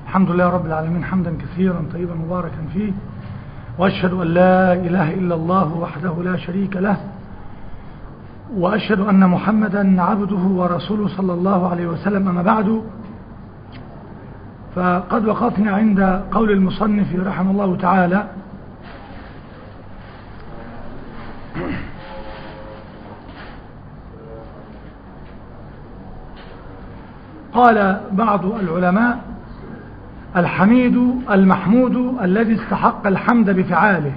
الحمد لله رب العالمين حمدا كثيرا طيبا مباركا فيه وأشهد أن لا إله إلا الله وحده لا شريك له وأشهد أن محمدا عبده ورسوله صلى الله عليه وسلم أما بعد فقد وقفنا عند قول المصنف رحمه الله تعالى قال بعض العلماء الحميد المحمود الذي استحق الحمد بفعاله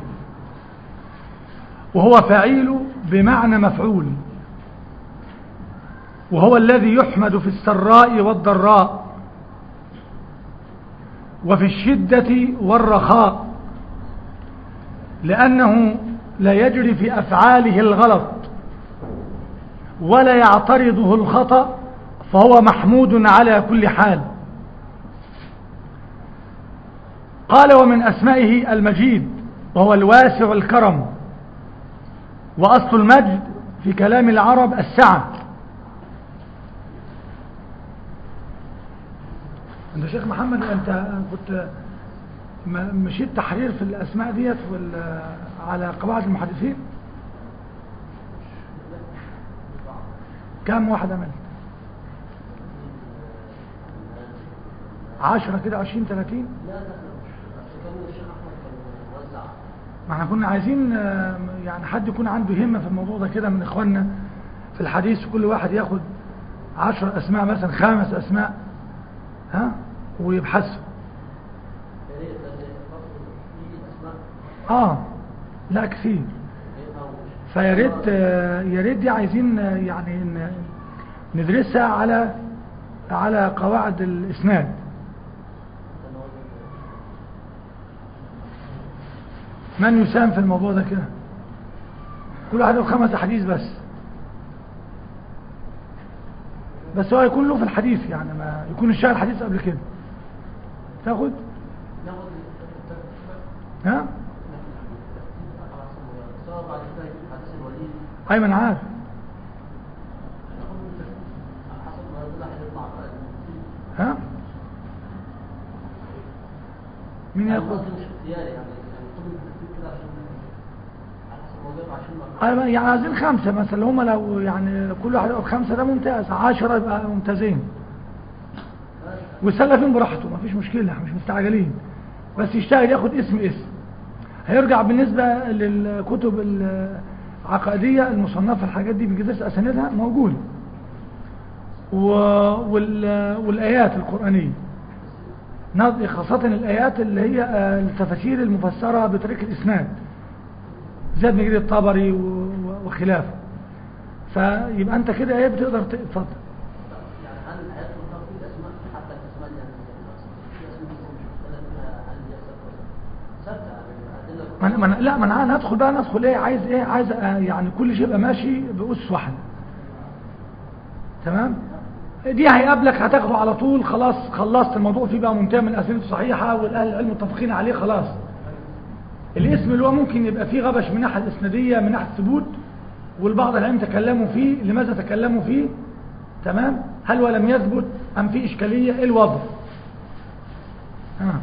وهو فعيل بمعنى مفعول وهو الذي يحمد في السراء والضراء وفي الشدة والرخاء لأنه لا يجري في أفعاله الغلط ولا يعترضه الخطأ فهو محمود على كل حال قال ومن أسمائه المجيد وهو الواسع الكرم وأصل المجد في كلام العرب السعة انت شيخ محمد انت كنت مشيت تحرير في الاسماء ديت على قواعد المحدثين كم واحد عملت عشرة كده عشرين ثلاثين ما احنا كنا عايزين يعني حد يكون عنده همة في الموضوع ده كده من اخواننا في الحديث كل واحد ياخد عشر اسماء مثلا خمس اسماء ها ويبحثوا اه لا كثير فيا ريت يا ريت دي عايزين يعني ندرسها على على قواعد الاسناد من يساهم في الموضوع ده كده كل واحد له خمس احاديث بس بس هو يكون له في الحديث يعني ما يكون الشاهد الحديث قبل كده تاخد ها ايمن عارف ها مين ياخد يعني عايزين خمسة مثلا هم لو يعني كل واحد يبقى خمسة ده ممتاز عشرة يبقى ممتازين ويسلفين براحته ما فيش مشكلة مش مستعجلين بس يشتغل ياخد اسم اسم هيرجع بالنسبة للكتب العقائدية المصنفة الحاجات دي بجزء أساندها موجودة والآيات القرآنية خاصة الآيات اللي هي التفاسير المفسرة بطريق الإسناد زي ابن جرير الطبري وخلافه فيبقى انت كده ايه بتقدر تفضل يعني هل هيدخل في الاسماء حتى الاسماء من من لا من انا ندخل بقى ندخل ايه عايز ايه عايز يعني كل شيء يبقى ماشي بأس واحده تمام دي هيقابلك هتاخده على طول خلاص خلصت الموضوع فيه بقى منتهى من الاسئله الصحيحه والاهل العلم متفقين عليه خلاص الاسم اللي هو ممكن يبقى فيه غبش من ناحيه الاسناديه من ناحيه الثبوت والبعض العلم تكلموا فيه لماذا تكلموا فيه تمام هل ولم يثبت ام في اشكاليه ايه الوضع ها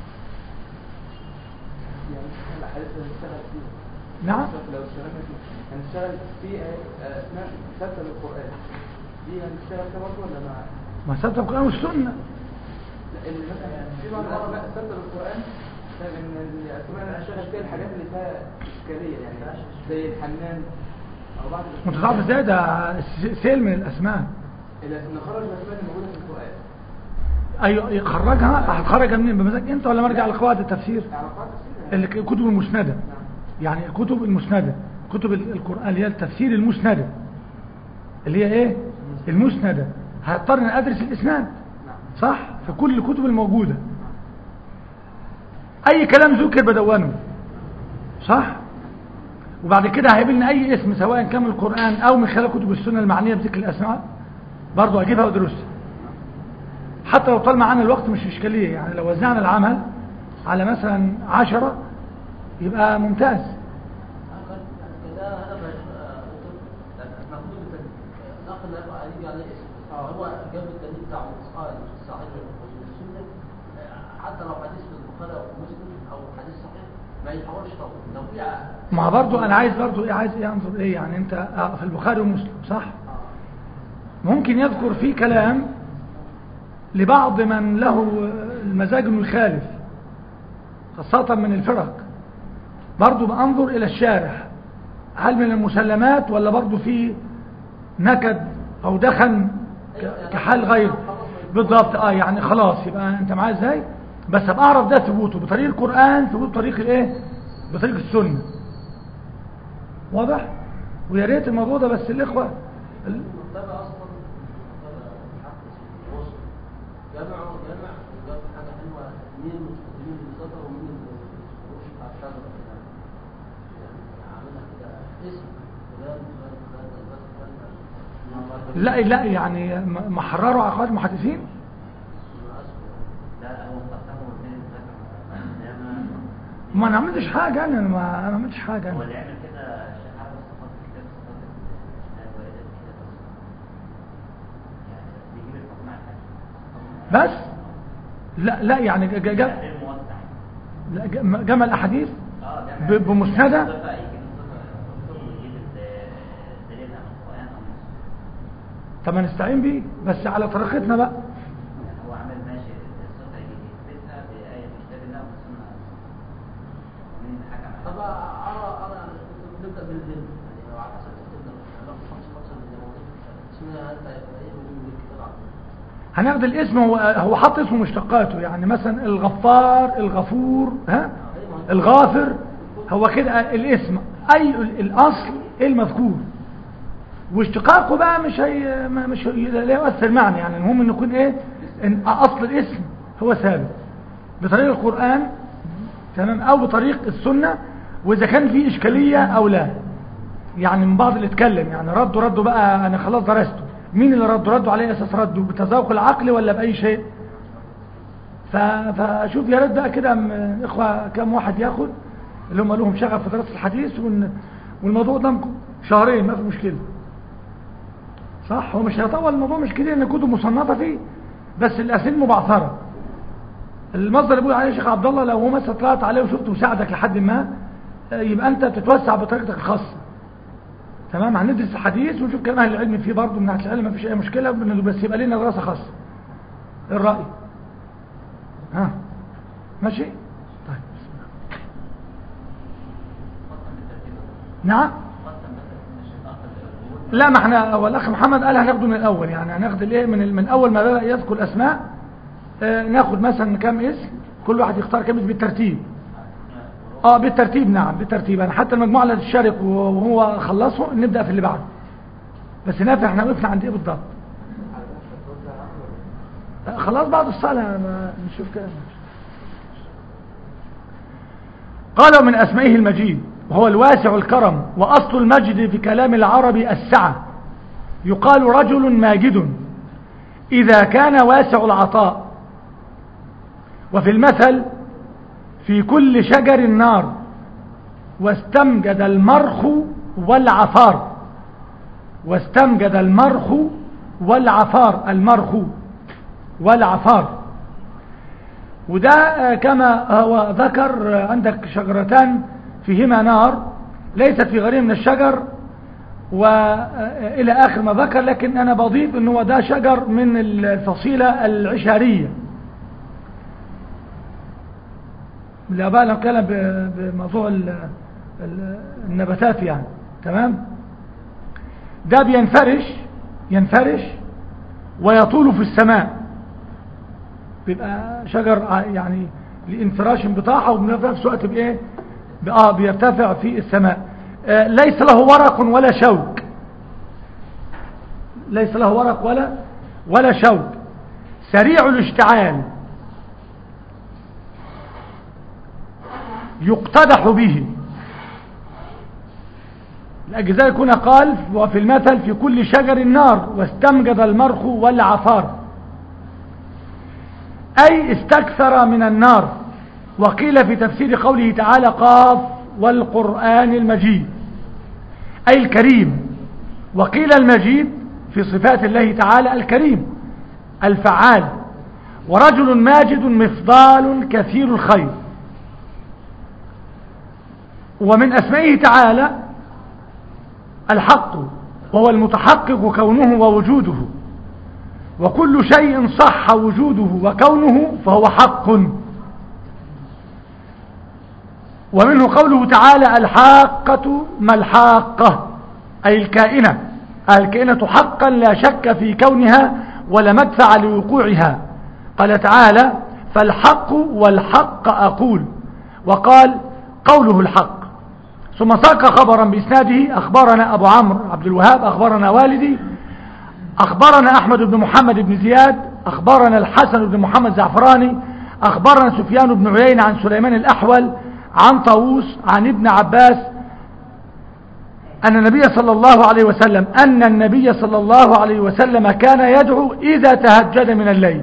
نعم لو اشتغلنا فيه هنشتغل في اسماء ثابته للقران دي هنشتغل فيها برضه ولا مع ما ثبت القران والسنه اللي مثلا في بعض الاسماء ثابته للقران ان الاسماء اللي هنشتغل فيها الحاجات اللي فيها اشكاليه يعني زي الحنان او بعض وانت تعرف ازاي ده سيل من الاسماء نخرج الاسماء اللي موجوده في القران ايوه يخرجها هتخرجها منين بمزاج انت ولا مرجع لقواعد التفسير على قواعد التفسير الكتب المسنده يعني الكتب المسنده كتب القران اللي هي التفسير المسنده اللي هي ايه المسنده هضطر ان ادرس الاسناد صح في كل الكتب الموجوده اي كلام ذكر بدونه صح وبعد كده هيقابلني اي اسم سواء كان من القران او من خلال كتب السنه المعنيه بذكر الاسماء برضه اجيبها وادرسها حتى لو طال معانا الوقت مش اشكاليه يعني لو وزعنا العمل على مثلا عشرة يبقى ممتاز كده هذا المفروض ناخذ هيجي على اسم هو جاب الدليل بتاعه قال صحيح السنه حتى لو حديث في البخاري او في مسلم او حديث صحيح ما يتحولش طول لو في ع- ما برضو انا عايز برضو ايه عايز ايه انظر ايه يعني انت آه، في البخاري ومسلم صح ممكن يذكر فيه كلام لبعض من له المزاج انه يخالف خاصة من الفرق برضو بأنظر إلى الشارح هل من المسلمات ولا برضو في نكد أو دخن ك- كحال غير بالضبط اه يعني خلاص يبقى انت معايا ازاي بس ابقى اعرف ده ثبوته بطريق القرآن ثبوت بطريق الايه بطريق السنة واضح ويا ريت الموضوع ده بس الاخوه ال- المكتبة اصلا المكتبة حفظ في وصل جامع وجامع وجاب حاجة حلوة مين المتقدمين اللي صدروا ومين اللي مش على الشجرة كده يعني عاملها كده اسم فلان فلان فلان فلان فلان لا لا يعني م- محرروا عقائد المحدثين لا هو مقسمه اثنين ما انا عملتش حاجه انا أنا ما انا ما عملتش حاجه هو أنا. اللي يعمل كده الشيخ عبد الصفات في كتاب صفات الاسماء والادب كده يعني بيجيب الحكم على الحاكم بس لا لا يعني ج- ج- ج- غير موسع لا، ج- جمع الاحاديث اه ب- بمسندة؟ صفة يجيب الصفة ويجيب الدليل عن القرآن أو السنة. طب ما نستعين بيه بس على طريقتنا بقى يعني هو عامل ماشي الصفة يجيب يثبتها بآية من كتاب الله ومن سنة ومين اللي حكم عليها طب ارى ارى نبدا بالهند يعني لو على حسب تبدا ناخد خمسه خمسه من الموضوع اسمها انت يبقى ايه من الكتاب على طول. هناخد الاسم هو هو حط اسمه مشتقاته يعني مثلا الغفار الغفور ها الغافر هو كده الاسم اي ال- الاصل ايه المذكور واشتقاقه بقى مش هي ما- مش هي لا يؤثر معنا يعني المهم انه يكون ايه ان اصل الاسم هو ثابت بطريق القران تمام او بطريق السنه واذا كان في اشكاليه او لا يعني من بعض اللي اتكلم يعني ردوا ردوا بقى انا خلاص درسته مين اللي ردوا ردوا على أي اساس ردوا بتذوق العقل ولا باي شيء ف- فشوف يا ريت بقى كده م- اخوه كام واحد ياخد اللي هم لهم شغف في دراسه الحديث ون- والموضوع ده شهرين ما في مشكله صح هو مش هيطول الموضوع مش كده ان كتب مصنفه فيه بس الاسئله مبعثره المصدر اللي بيقول عليه الشيخ عبد الله لو هو مثلا طلعت عليه وشفته مساعدك لحد ما آه، يبقى انت بتتوسع بطريقتك الخاصه تمام هندرس الحديث ونشوف كلام اهل العلم فيه برضه من ناحيه العلم ما فيش اي مشكله بس يبقى لنا دراسه خاصه ايه الراي ها ماشي طيب بسم الله. نعم لا ما احنا هو الاخ محمد قال هناخده من الاول يعني هناخد الايه من ال- من اول ما بدا يذكر اسماء آه ناخد مثلا كام اسم كل واحد يختار كام اسم بالترتيب اه بالترتيب نعم بالترتيب انا حتى المجموعه اللي تشارك وهو خلصه نبدا في اللي بعده بس نافع احنا وقفنا عند ايه بالضبط آه، خلاص بعد الصلاه ما نشوف كده قال من أسمائه المجيد وهو الواسع الكرم وأصل المجد في كلام العرب السعة يقال رجل ماجد إذا كان واسع العطاء وفي المثل في كل شجر النار واستمجد المرخ والعفار واستمجد المرخ والعفار المرخ والعفار وده آه، كما هو ذكر آه، عندك شجرتان فيهما نار ليست في غير من الشجر وإلى آخر ما ذكر لكن أنا بضيف أنه ده شجر من الفصيلة العشارية لا بقى نتكلم ب- بموضوع ال- ال- النباتات يعني تمام ده بينفرش ينفرش ويطول في السماء بيبقى شجر ع- يعني لانفراش بطاحة وفي نفس الوقت بايه ب- اه بيرتفع في السماء آه ليس له ورق ولا شوك ليس له ورق ولا ولا شوك سريع الاشتعال يقتدح به الأجزاء يكون قال وفي المثل في كل شجر النار واستمجد المرخ والعفار أي استكثر من النار وقيل في تفسير قوله تعالى قاف والقرآن المجيد أي الكريم وقيل المجيد في صفات الله تعالى الكريم الفعال ورجل ماجد مفضال كثير الخير ومن أسمائه تعالى الحق وهو المتحقق كونه ووجوده وكل شيء صح وجوده وكونه فهو حق ومنه قوله تعالى الحاقة ما الحاقة أي الكائنة الكائنة حقا لا شك في كونها ولا مدفع لوقوعها قال تعالى فالحق والحق أقول وقال قوله الحق ثم ساق خبرا بإسناده أخبرنا أبو عمرو عبد الوهاب أخبرنا والدي أخبرنا أحمد بن محمد بن زياد أخبرنا الحسن بن محمد زعفراني أخبرنا سفيان بن عيينة عن سليمان الأحول عن طاووس عن ابن عباس أن النبي صلى الله عليه وسلم أن النبي صلى الله عليه وسلم كان يدعو إذا تهجد من الليل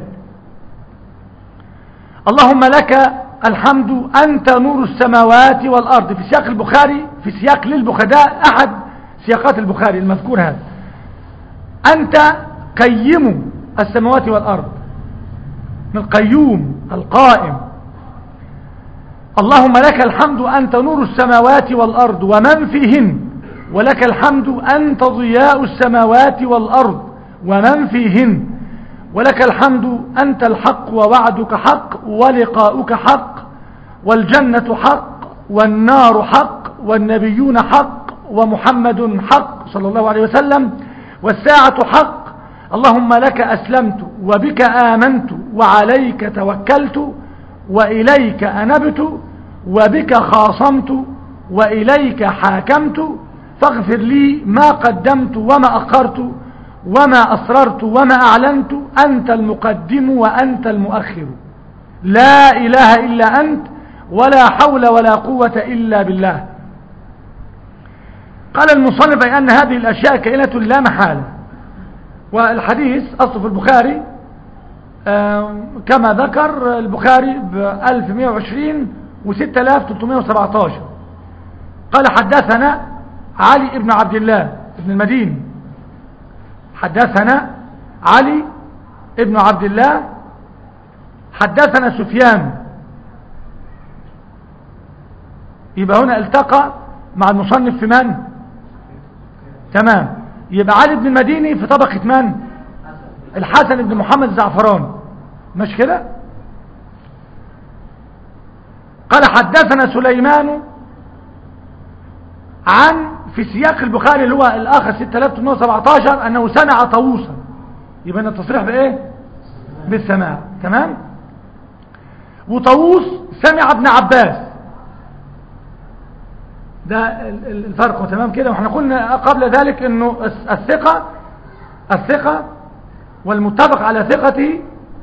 اللهم لك الحمد أنت نور السماوات والأرض في سياق البخاري في سياق للبخاري ده أحد سياقات البخاري المذكور هذا أنت قيم السماوات والأرض من القيوم القائم اللهم لك الحمد أنت نور السماوات والأرض ومن فيهن ولك الحمد أنت ضياء السماوات والأرض ومن فيهن ولك الحمد أنت الحق ووعدك حق ولقاؤك حق والجنة حق والنار حق والنبيون حق ومحمد حق صلى الله عليه وسلم والساعة حق اللهم لك أسلمت وبك آمنت وعليك توكلت وإليك أنبت وبك خاصمت وإليك حاكمت فاغفر لي ما قدمت وما أخرت وما أسررت وما أعلنت أنت المقدم وأنت المؤخر لا إله إلا أنت ولا حول ولا قوة إلا بالله قال المصنف أن هذه الأشياء كائنة لا محالة والحديث أصل في البخاري كما ذكر البخاري ب 1120 و 6317 قال حدثنا علي بن عبد الله بن المديني حدثنا علي ابن عبد الله حدثنا سفيان يبقى هنا التقى مع المصنف في من تمام يبقى علي بن المديني في طبقة من الحسن بن محمد الزعفراني مش كده قال حدثنا سليمان عن في سياق البخاري اللي هو الآخر 6817 أنه سمع طاووسا يبقى أن التصريح بإيه بالسماع تمام وطاووس سمع ابن عباس ده الفرق تمام كده واحنا قلنا قبل ذلك انه الثقة الثقة والمتفق على ثقته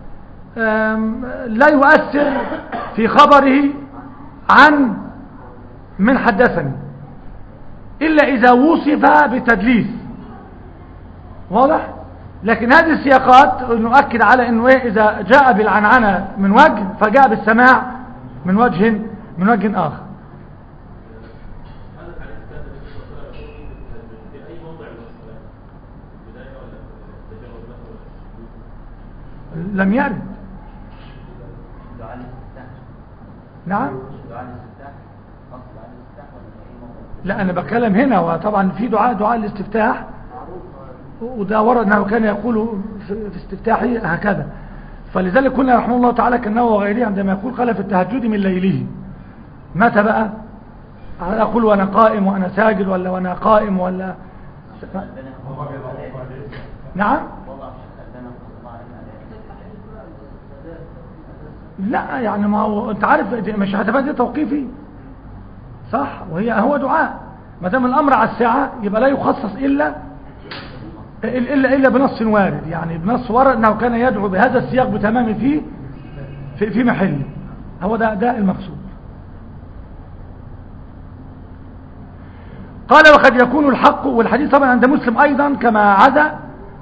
لا يؤثر في خبره عن من حدثني إلا إذا وصف بتدليس واضح لكن هذه السياقات نؤكد على أنه إيه إذا جاء بالعنعنة من وجه فجاء بالسماع من وجه من وجه آخر لم يرد نعم لا أنا بتكلم هنا وطبعا في دعاء دعاء الاستفتاح وده ورد أنه كان يقول في استفتاحه هكذا فلذلك قلنا رحمه الله تعالى كأنه وغيره عندما يقول قال في التهجد من ليله متى بقى أقول وأنا قائم وأنا ساجد ولا وأنا قائم ولا نعم لا يعني ما هو انت عارف مش هتبقى دي توقيفي صح وهي هو دعاء ما دام الامر على الساعه يبقى لا يخصص الا الا الا بنص وارد يعني بنص ورد انه كان يدعو بهذا السياق بتمام فيه في, في محله هو ده ده المقصود قال وقد يكون الحق والحديث طبعا عند مسلم ايضا كما عدا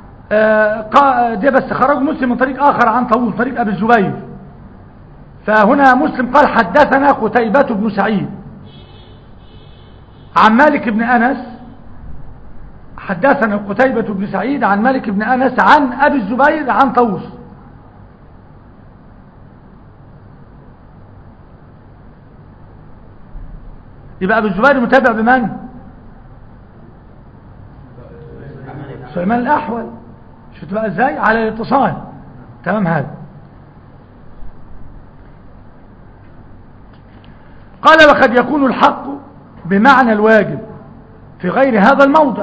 ده بس خرج مسلم من طريق اخر عن طاووس طريق ابي الزبير فهنا مسلم قال حدثنا قتيبة بن سعيد عن مالك بن أنس حدثنا قتيبة بن سعيد عن مالك بن أنس عن أبي الزبير عن طوس يبقى ابو الزبير متابع بمن سليمان الاحول شفت بقى ازاي على الاتصال تمام هذا قال وقد يكون الحق بمعنى الواجب في غير هذا الموضع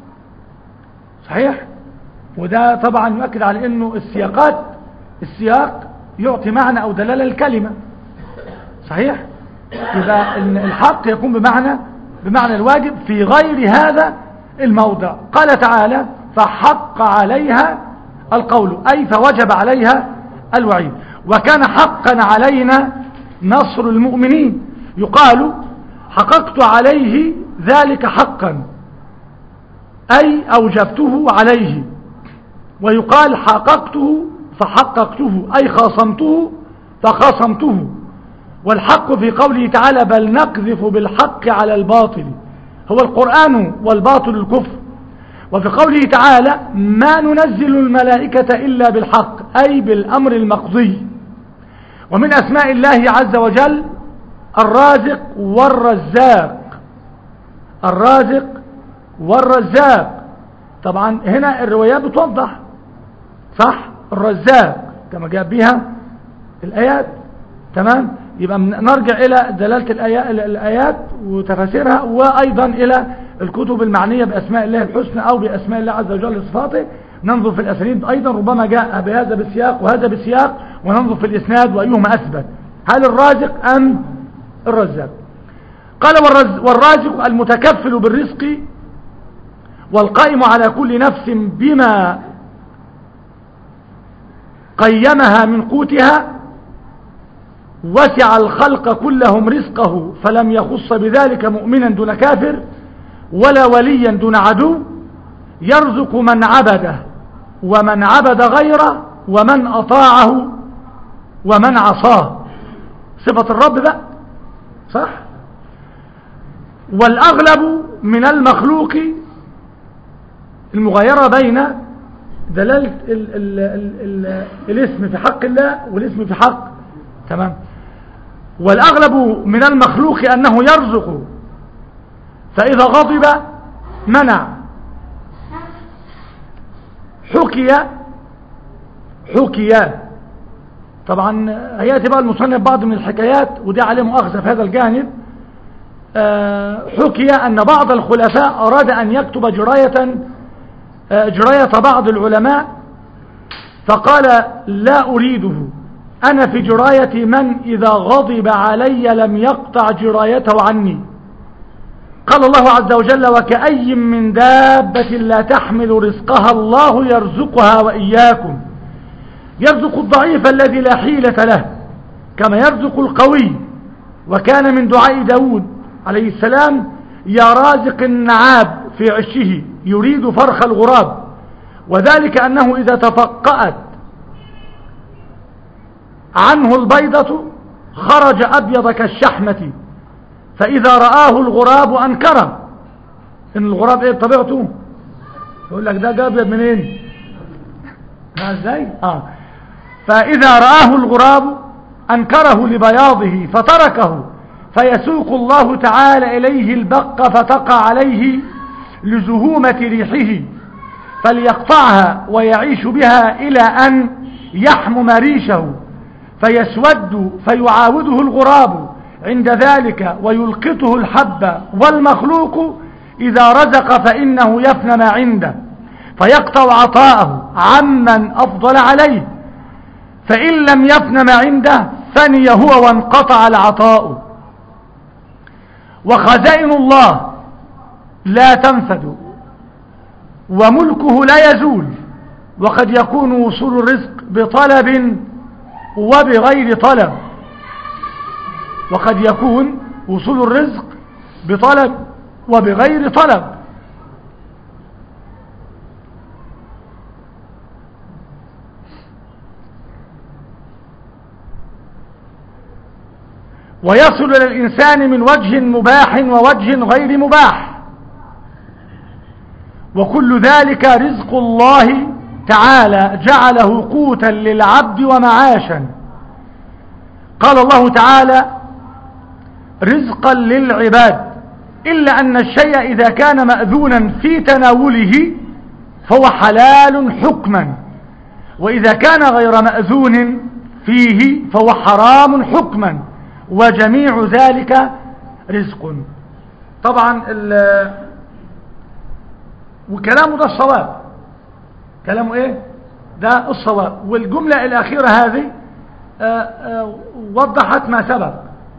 صحيح وده طبعا يؤكد على انه السياقات السياق يعطي معنى او دلالة الكلمة صحيح يبقى إن الحق يكون بمعنى بمعنى الواجب في غير هذا الموضع قال تعالى فحق عليها القول أي فوجب عليها الوعيد وكان حقا علينا نصر المؤمنين يقال حققت عليه ذلك حقا أي أوجبته عليه ويقال حققته فحققته أي خاصمته فخاصمته والحق في قوله تعالى بل نقذف بالحق على الباطل هو القرآن والباطل الكفر وفي قوله تعالى ما ننزل الملائكة إلا بالحق أي بالأمر المقضي ومن أسماء الله عز وجل الرازق والرزاق الرازق والرزاق طبعا هنا الروايات بتوضح صح الرزاق كما جاء بها الآيات تمام يبقى نرجع إلى دلالة الآيات, الآيات وتفاسيرها وأيضا إلى الكتب المعنية بأسماء الله الحسنى أو بأسماء الله عز وجل صفاته ننظر في الأسانيد أيضا ربما جاء بهذا بالسياق وهذا بالسياق وننظر في الإسناد وأيهما أثبت هل الرازق أم الرزاق قال والرز والرازق المتكفل بالرزق والقائم على كل نفس بما قيمها من قوتها وسع الخلق كلهم رزقه فلم يخص بذلك مؤمنا دون كافر ولا وليا دون عدو يرزق من عبده ومن عبد غيره ومن أطاعه ومن عصاه صفة الرب بقى صح والأغلب من المخلوق المغايرة بين دلالة ال ال ال ال الاسم في حق الله والاسم في حق تمام والأغلب من المخلوق أنه يرزق فإذا غضب منع حكي حكي طبعا هياتي بقى المصنف بعض من الحكايات ودي عليه مؤاخذة في هذا الجانب حكي أن بعض الخلفاء أراد أن يكتب جراية جراية بعض العلماء فقال لا أريده أنا في جراية من إذا غضب علي لم يقطع جرايته عني قال الله عز وجل وكأي من دابة لا تحمل رزقها الله يرزقها وإياكم يرزق الضعيف الذي لا حيلة له كما يرزق القوي وكان من دعاء داود عليه السلام يا رازق النعاب في عشه يريد فرخ الغراب وذلك أنه إذا تفقأت عنه البيضة خرج أبيض كالشحمة فإذا رآه الغراب أنكره إن الغراب إيه بطبيعته يقول لك ده أبيض منين ازاي آه فإذا رآه الغراب أنكره لبياضه فتركه فيسوق الله تعالى إليه البق فتقع عليه لزهومة ريحه فليقطعها ويعيش بها إلى أن يحمم ريشه فيسود فيعاوده الغراب عند ذلك ويلقطه الحب والمخلوق إذا رزق فإنه يفنى ما عنده فيقطع عطاءه عمن أفضل عليه فإن لم يفن ما عنده فني هو وانقطع العطاء وخزائن الله لا تنفد وملكه لا يزول وقد يكون وصول الرزق بطلب وبغير طلب وقد يكون وصول الرزق بطلب وبغير طلب ويصل إلى الإنسان من وجه مباح ووجه غير مباح وكل ذلك رزق الله تعالى جعله قوتا للعبد ومعاشا قال الله تعالى رزقا للعباد إلا أن الشيء إذا كان مأذونا في تناوله فهو حلال حكما وإذا كان غير مأذون فيه فهو حرام حكما وجميع ذلك رزق طبعا ال- وكلامه ده الصواب كلامه ايه ده الصواب والجملة الأخيرة هذه آه، آه، وضحت ما سبق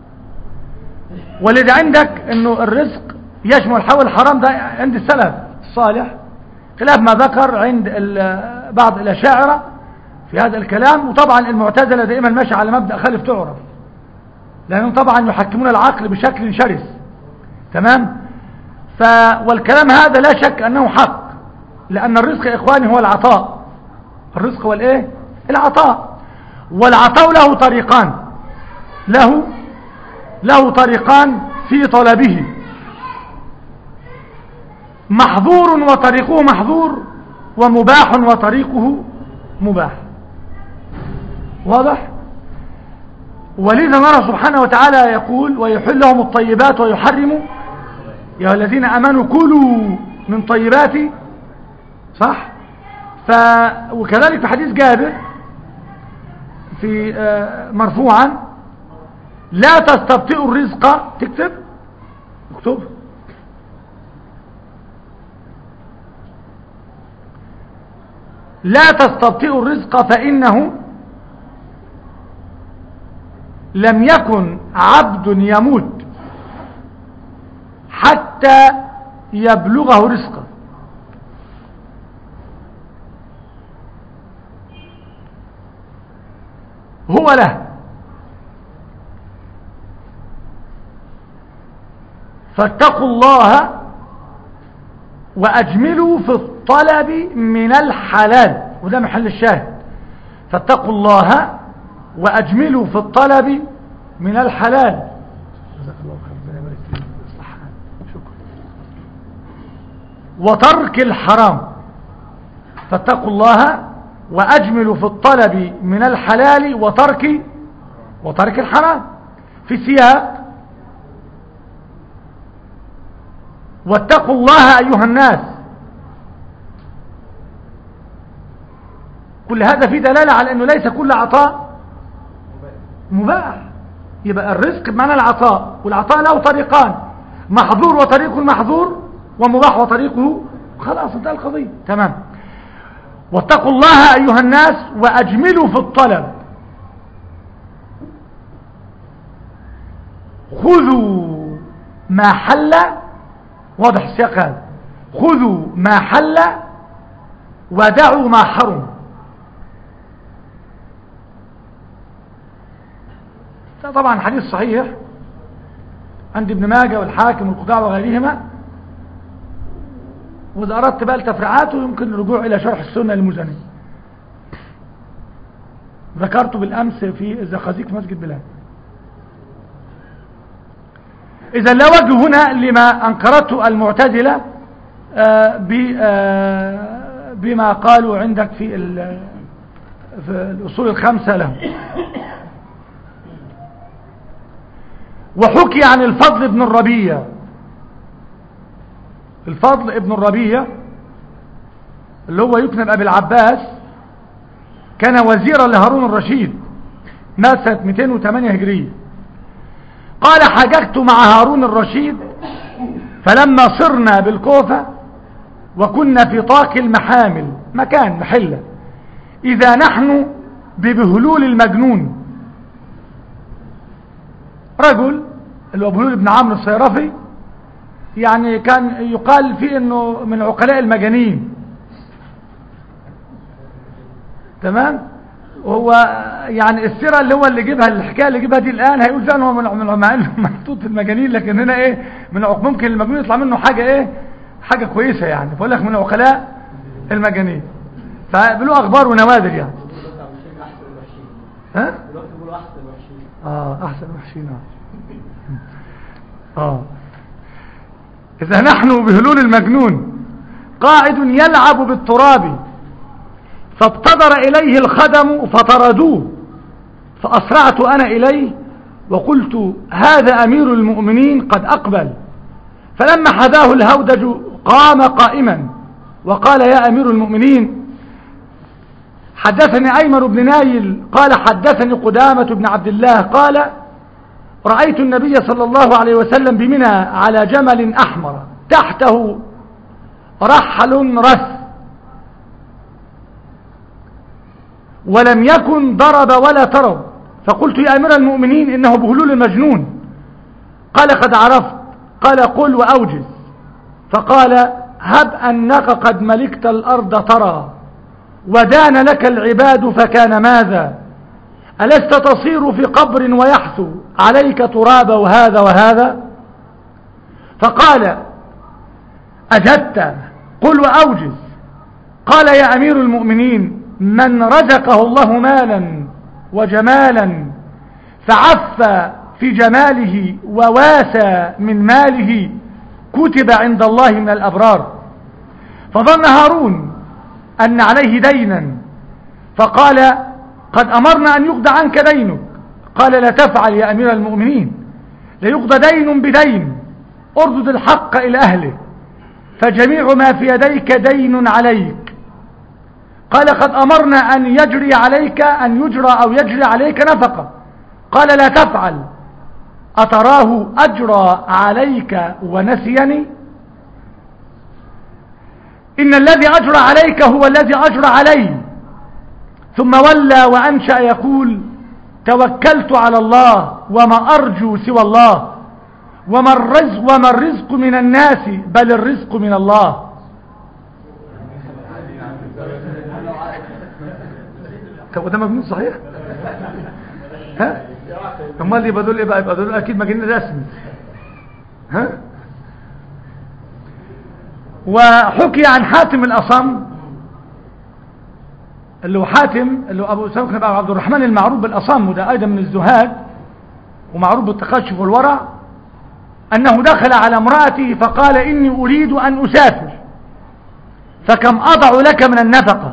ولذا عندك انه الرزق يشمل حول الحرام ده عند السلف الصالح خلاف ما ذكر عند ال- بعض الأشاعرة في هذا الكلام وطبعا المعتزلة دائما ماشي على مبدأ خالف تعرف لأنهم طبعا يحكمون العقل بشكل شرس تمام ف والكلام هذا لا شك أنه حق لأن الرزق يا إخواني هو العطاء الرزق هو الإيه العطاء والعطاء له طريقان له له طريقان في طلبه محظور وطريقه محظور ومباح وطريقه مباح واضح ولذا نرى سبحانه وتعالى يقول ويحل لهم الطيبات ويحرم يا الذين امنوا كلوا من طيبات صح ف وكذلك في حديث جابر في آه، مرفوعا لا تستبطئوا الرزق تكتب اكتب لا تستبطئوا الرزق فإنه لم يكن عبد يموت حتى يبلغه رزقه هو له فاتقوا الله وأجملوا في الطلب من الحلال وده محل الشاهد فاتقوا الله وأجملوا في الطلب من الحلال جزاك الله خير ربنا يبارك فيك ويصلح حالك. شكرا وترك الحرام فاتقوا الله وأجملوا في الطلب من الحلال وترك وترك الحرام في سياق واتقوا الله أيها الناس كل هذا فيه دلالة على أنه ليس كل عطاء مباح يبقى الرزق بمعنى العطاء والعطاء له طريقان محظور وطريق محظور ومباح وطريقه خلاص انتهى القضية تمام واتقوا الله أيها الناس وأجملوا في الطلب خذوا ما حل واضح السياق هذا خذوا ما حل ودعوا ما حرم ده طبعا حديث صحيح عند ابن ماجه والحاكم والقضاء وغيرهما وإذا أردت بقى التفريعاته يمكن الرجوع إلى شرح السنة المزني ذكرته بالأمس في الزقازيق مسجد بلاد إذا لا وجه هنا لما أنكرته المعتزلة آه، ب- آه، بما قالوا عندك في ال- في الأصول الخمسة لهم وحكي عن الفضل بن الربيع الفضل ابن الربيع اللي هو يكنب أبي العباس كان وزيرا لهارون الرشيد مات سنة 208 هجرية قال حججت مع هارون الرشيد فلما صرنا بالكوفة وكنا في طاق المحامل مكان محلة إذا نحن ببهلول المجنون رجل اللي هو بهلول بن عمرو الصيرفي يعني كان يقال فيه انه من عقلاء المجانين تمام وهو يعني السيرة اللي هو اللي جيبها الحكاية اللي جيبها دي الآن هيقول فعلا هو من من مع انه محطوط في المجانين لكن هنا ايه من عق- ممكن المجنون يطلع منه حاجة ايه حاجة كويسة يعني بقول لك من عقلاء المجانين فبيقولوا اخبار ونوادر يعني ها دلوقتي بيقولوا احسن وحشين اه احسن وحشين اه اه اذا نحن بهلول المجنون قاعد يلعب بالتراب فابتدر اليه الخدم فطردوه فاسرعت انا اليه وقلت هذا أمير المؤمنين قد أقبل فلما حذاه الهودج قام قائما وقال يا أمير المؤمنين حدثني أيمن بن نايل قال حدثني قدامة بن عبد الله قال رأيت النبي صلى الله عليه وسلم بمنى على جمل أحمر تحته رحل رث ولم يكن ضرب ولا ترب فقلت يا أمير المؤمنين إنه بهلول مجنون قال قد عرفت قال قل وأوجز فقال هب أنك قد ملكت الأرض ترى ودان لك العباد فكان ماذا ألست تصير في قبر ويحثو عليك تراب وهذا وهذا فقال أجدت قل وأوجز قال يا أمير المؤمنين من رزقه الله مالا وجمالا فعف في جماله وواسى من ماله كتب عند الله من الأبرار فظن هارون أن عليه دينا فقال قد أمرنا أن يقضى عنك دينك قال لا تفعل يا أمير المؤمنين ليقضى دين بدين أردد الحق إلى أهله فجميع ما في يديك دين عليك قال قد أمرنا أن يجري عليك أن يجرى أو يجري عليك نفقة قال لا تفعل أتراه أجرى عليك ونسيني إن الذي أجرى عليك هو الذي أجرى علي ثم ولى وأنشأ يقول توكلت على الله وما أرجو سوى الله وما الرزق, وما الرزق من الناس بل الرزق من الله طب وده مجنون صحيح ها امال يبقى دول ايه بقى يبقى دول اكيد مجنون رسمي ها وحكي عن حاتم الاصم اللي هو حاتم اللي هو ابو سلمة بن عبد الرحمن المعروف بالاصم وده ايضا من الزهاد ومعروف بالتقشف والورع انه دخل على امرأته فقال اني اريد ان اسافر فكم اضع لك من النفقه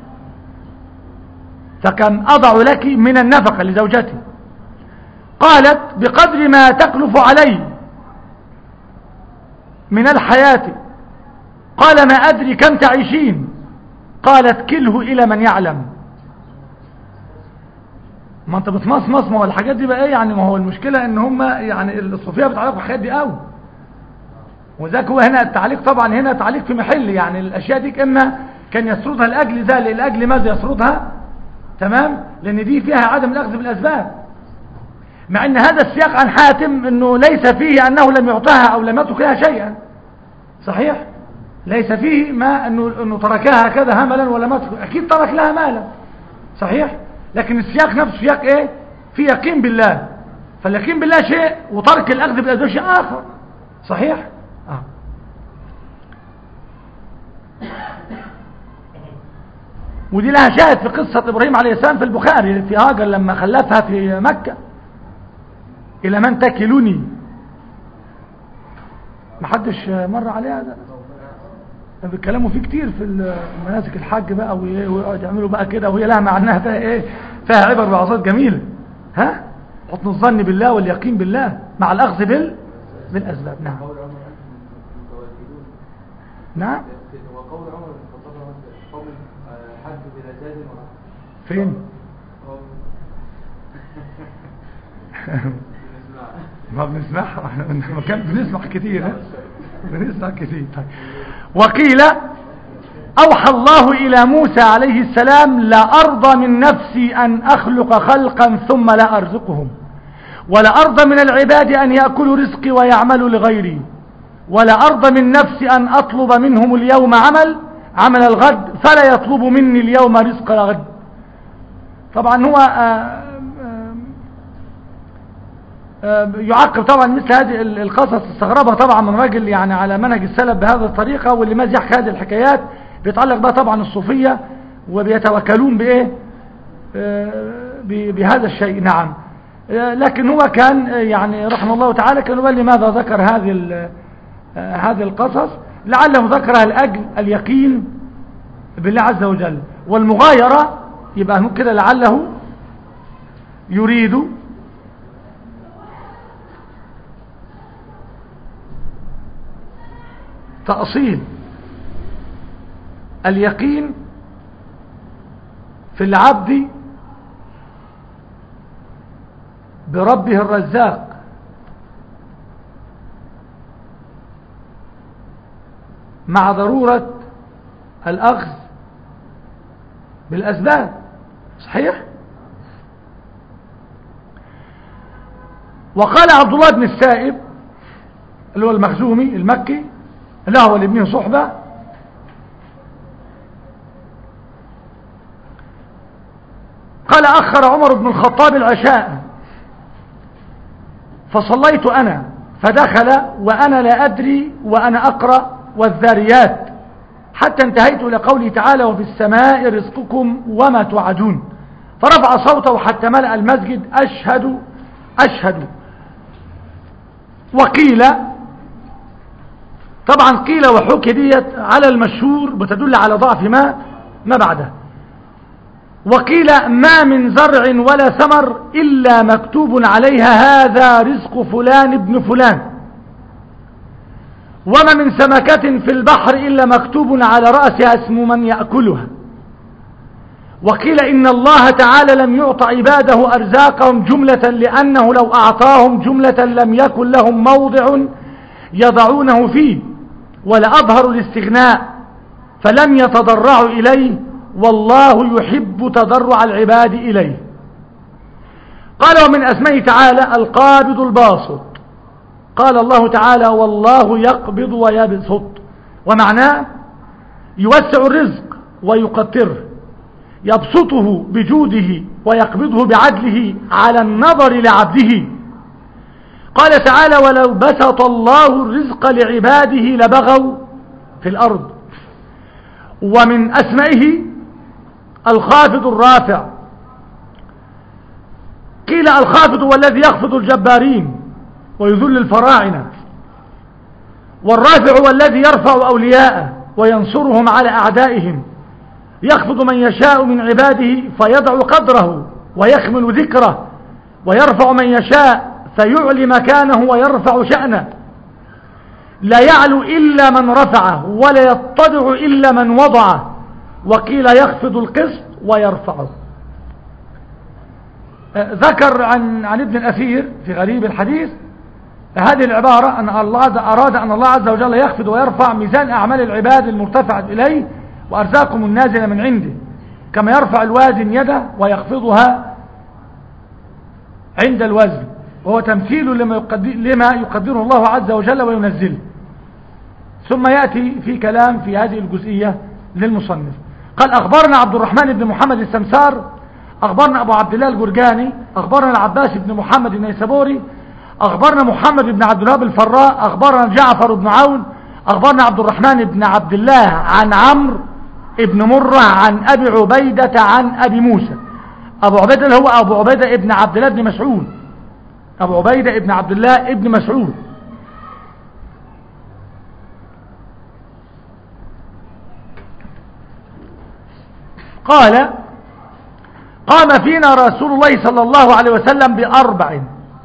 فكم أضع لك من النفقة لزوجتي قالت بقدر ما تكلف علي من الحياة قال ما أدري كم تعيشين قالت كله إلى من يعلم ما انت بتمصمص ما هو الحاجات دي بقى ايه يعني ما هو المشكلة ان هم يعني الصوفية بتعلقوا الحاجات دي قوي وذاك هو هنا التعليق طبعا هنا تعليق في محل يعني الاشياء دي اما كان يسردها لاجل ذلك لاجل ماذا يسردها تمام لان دي فيها عدم الاخذ بالاسباب مع ان هذا السياق عن حاتم انه ليس فيه انه لم يعطاها او لم يترك لها شيئا صحيح ليس فيه ما انه, إنه تركها هكذا هملا ولا ما ترك اكيد ترك لها مالا صحيح لكن السياق نفسه سياق ايه في يقين بالله فاليقين بالله شيء وترك الاخذ بالاسباب شيء اخر صحيح آه. ودي لها شاهد في قصة إبراهيم عليه السلام في البخاري في هاجر لما خلفها في مكة إلى من تكلني محدش مر عليها ده بيتكلموا فيه كتير في مناسك الحج بقى ويقعد يعملوا بقى كده وهي لها معناها فيها ايه فيها عبر وعظات جميلة ها حسن الظن بالله واليقين بالله مع الأخذ بال بالأسباب نعم نعم وقول عمر بن الخطاب قوم حج بلا زاد ولا فين ما بنسمعها ما كان بنسمع كتير ها بنسمع كتير طيب وقيل أوحى الله إلى موسى عليه السلام لا أرضى من نفسي أن أخلق خلقا ثم لا أرزقهم ولا أرضى من العباد أن يأكلوا رزقي ويعملوا لغيري ولا أرضى من نفسي أن أطلب منهم اليوم عمل عمل الغد فلا يطلب مني اليوم رزق الغد طبعا هو آآ آآ يعقب طبعا مثل هذه القصص استغربها طبعا من راجل يعني على منهج السلف بهذه الطريقة واللي ماذا يحكي هذه الحكايات بيتعلق بها طبعا الصوفية وبيتوكلون بإيه بهذا الشيء نعم لكن هو كان يعني رحمه الله تعالى كان يبالي لماذا ذكر هذه هذه القصص لعله ذكرها لأجل اليقين بالله عز وجل والمغايرة يبقى كده لعله يريد تأصيل اليقين في العبد بربه الرزاق مع ضرورة الأخذ بالأسباب صحيح وقال عبد الله بن السائب اللي هو المخزومي المكي اللي هو لابنه صحبة قال أخر عمر بن الخطاب العشاء فصليت أنا فدخل وأنا لا أدري وأنا أقرأ والذاريات حتى انتهيت إلى قوله تعالى وفي السماء رزقكم وما توعدون فرفع صوته حتى ملأ المسجد أشهد أشهد وقيل طبعا قيل وحكي ديت على المشهور بتدل على ضعف ما ما بعده وقيل ما من زرع ولا ثمر إلا مكتوب عليها هذا رزق فلان ابن فلان وما من سمكة في البحر إلا مكتوب على رأسها اسم من يأكلها وقيل إن الله تعالى لم يعط عباده أرزاقهم جملة لأنه لو أعطاهم جملة لم يكن لهم موضع يضعونه فيه ولأظهر الاستغناء فلم يتضرعوا إليه والله يحب تضرع العباد إليه قال ومن أسماء تعالى القابض الباسط قال الله تعالى والله يقبض ويبسط ومعناه يوسع الرزق ويقطره يبسطه بجوده ويقبضه بعدله على النظر لعبده قال تعالى ولو بسط الله الرزق لعباده لبغوا في الأرض ومن أسمائه الخافض الرافع قيل الخافض هو الذي يخفض الجبارين ويذل الفراعنة والرافع هو الذي يرفع أولياءه وينصرهم على أعدائهم يخفض من يشاء من عباده فيضع قدره ويخمل ذكره ويرفع من يشاء فيعلي مكانه ويرفع شأنه لا يعلو إلا من رفعه ولا يتضع إلا من وضعه وقيل يخفض القسط ويرفعه ذكر عن عن ابن الأثير في غريب الحديث هذه العبارة أن الله أراد أن الله عز وجل يخفض ويرفع ميزان أعمال العباد المرتفعة إليه وأرزاقهم النازلة من عنده كما يرفع الوازن يده ويخفضها عند الوزن وهو تمثيل لما, يقدر لما يقدره الله عز وجل وينزله ثم يأتي في كلام في هذه الجزئية للمصنف قال أخبرنا عبد الرحمن بن محمد السمسار أخبرنا أبو عبد الله الجرجاني أخبرنا العباس بن محمد النيسابوري أخبرنا محمد بن عبد الوهاب الفراء أخبرنا جعفر بن عون أخبرنا عبد الرحمن بن عبد الله عن عمرو ابن مرة عن أبي عبيدة عن أبي موسى أبو عبيدة اللي هو أبو عبيدة ابن عبد الله بن مسعود أبو عبيدة ابن عبد الله ابن مسعود قال قام فينا رسول الله صلى الله عليه وسلم بأربع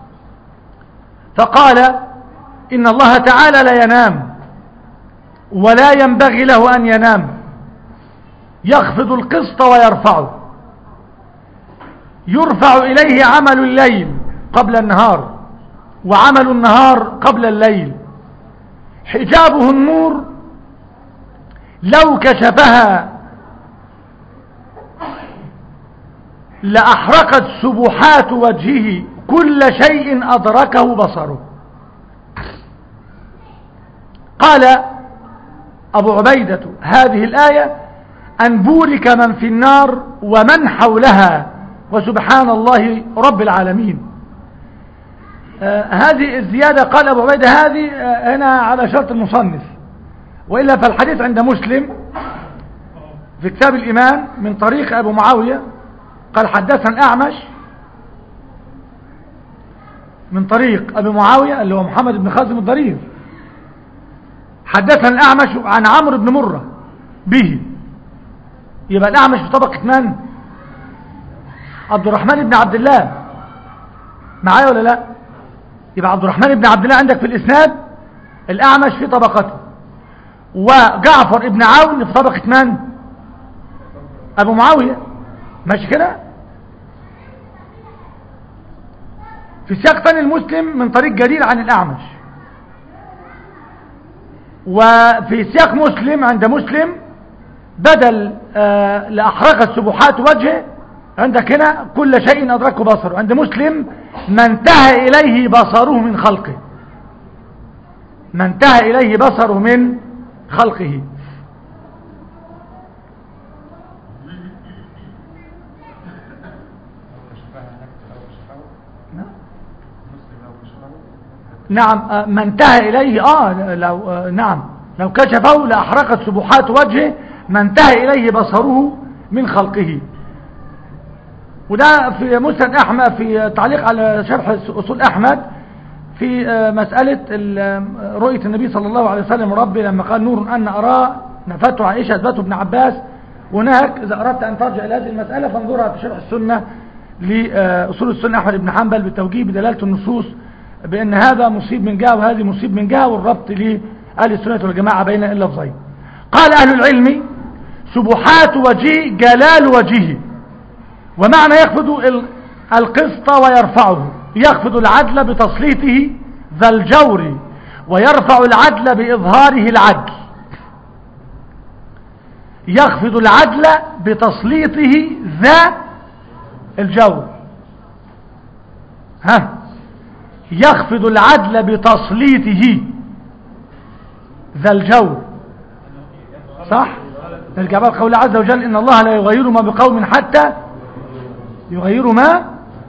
فقال إن الله تعالى لا ينام ولا ينبغي له أن ينام يخفض القسط ويرفعه يرفع إليه عمل الليل قبل النهار وعمل النهار قبل الليل حجابه النور لو كشفها لأحرقت سبحات وجهه كل شيء أدركه بصره قال أبو عبيدة هذه الآية أن بورك من في النار ومن حولها وسبحان الله رب العالمين آه هذه الزيادة قال أبو عبيدة هذه آه هنا على شرط المصنف وإلا فالحديث عند مسلم في كتاب الإيمان من طريق أبو معاوية قال حدثنا الأعمش من طريق أبي معاوية اللي هو محمد بن خازم الضرير حدثنا الأعمش عن عمرو بن مرة به يبقى الأعمش في طبقة من عبد الرحمن بن عبد الله معايا ولا لا يبقى عبد الرحمن بن عبد الله عندك في الإسناد الأعمش في طبقته وجعفر ابن عون في طبقة من ابو معاوية ماشي كده في سياق ثاني المسلم من طريق جرير عن الأعمش وفي سياق مسلم عند مسلم بدل آه لأحرق السبحات وجهه عندك هنا كل شيء أدركه بصره عند مسلم ما انتهى إليه بصره من خلقه ما انتهى إليه بصره من خلقه نعم آه، ما انتهى إليه آه لو آه نعم لو كشفه لأحرقت سبحات وجهه ما انتهى إليه بصره من خلقه وده في مسند أحمد في تعليق على شرح أصول أحمد في آه، مسألة ال- رؤية النبي صلى الله عليه وسلم ربي لما قال نور أن أراه نفته عائشة أثبته ابن عباس هناك إذا أردت أن ترجع إلى هذه المسألة فانظرها في شرح السنة لأصول السنة أحمد بن حنبل بالتوجيه بدلالة النصوص بأن هذا مصيب من جهة وهذه مصيب من جهة والربط لأهل السنة والجماعة بين اللفظين قال أهل العلم سبحات وجهه جلال وجهه ومعنى يخفض ال- القسط ويرفعه يخفض العدل بتسليطه ذا الجور ويرفع العدل بإظهاره العدل يخفض العدل بتسليطه ذا الجور ها يخفض العدل بتسليطه ذا الجور صح نرجع بقى قول عز وجل إن الله لا يغير ما بقوم حتى يغيروا ما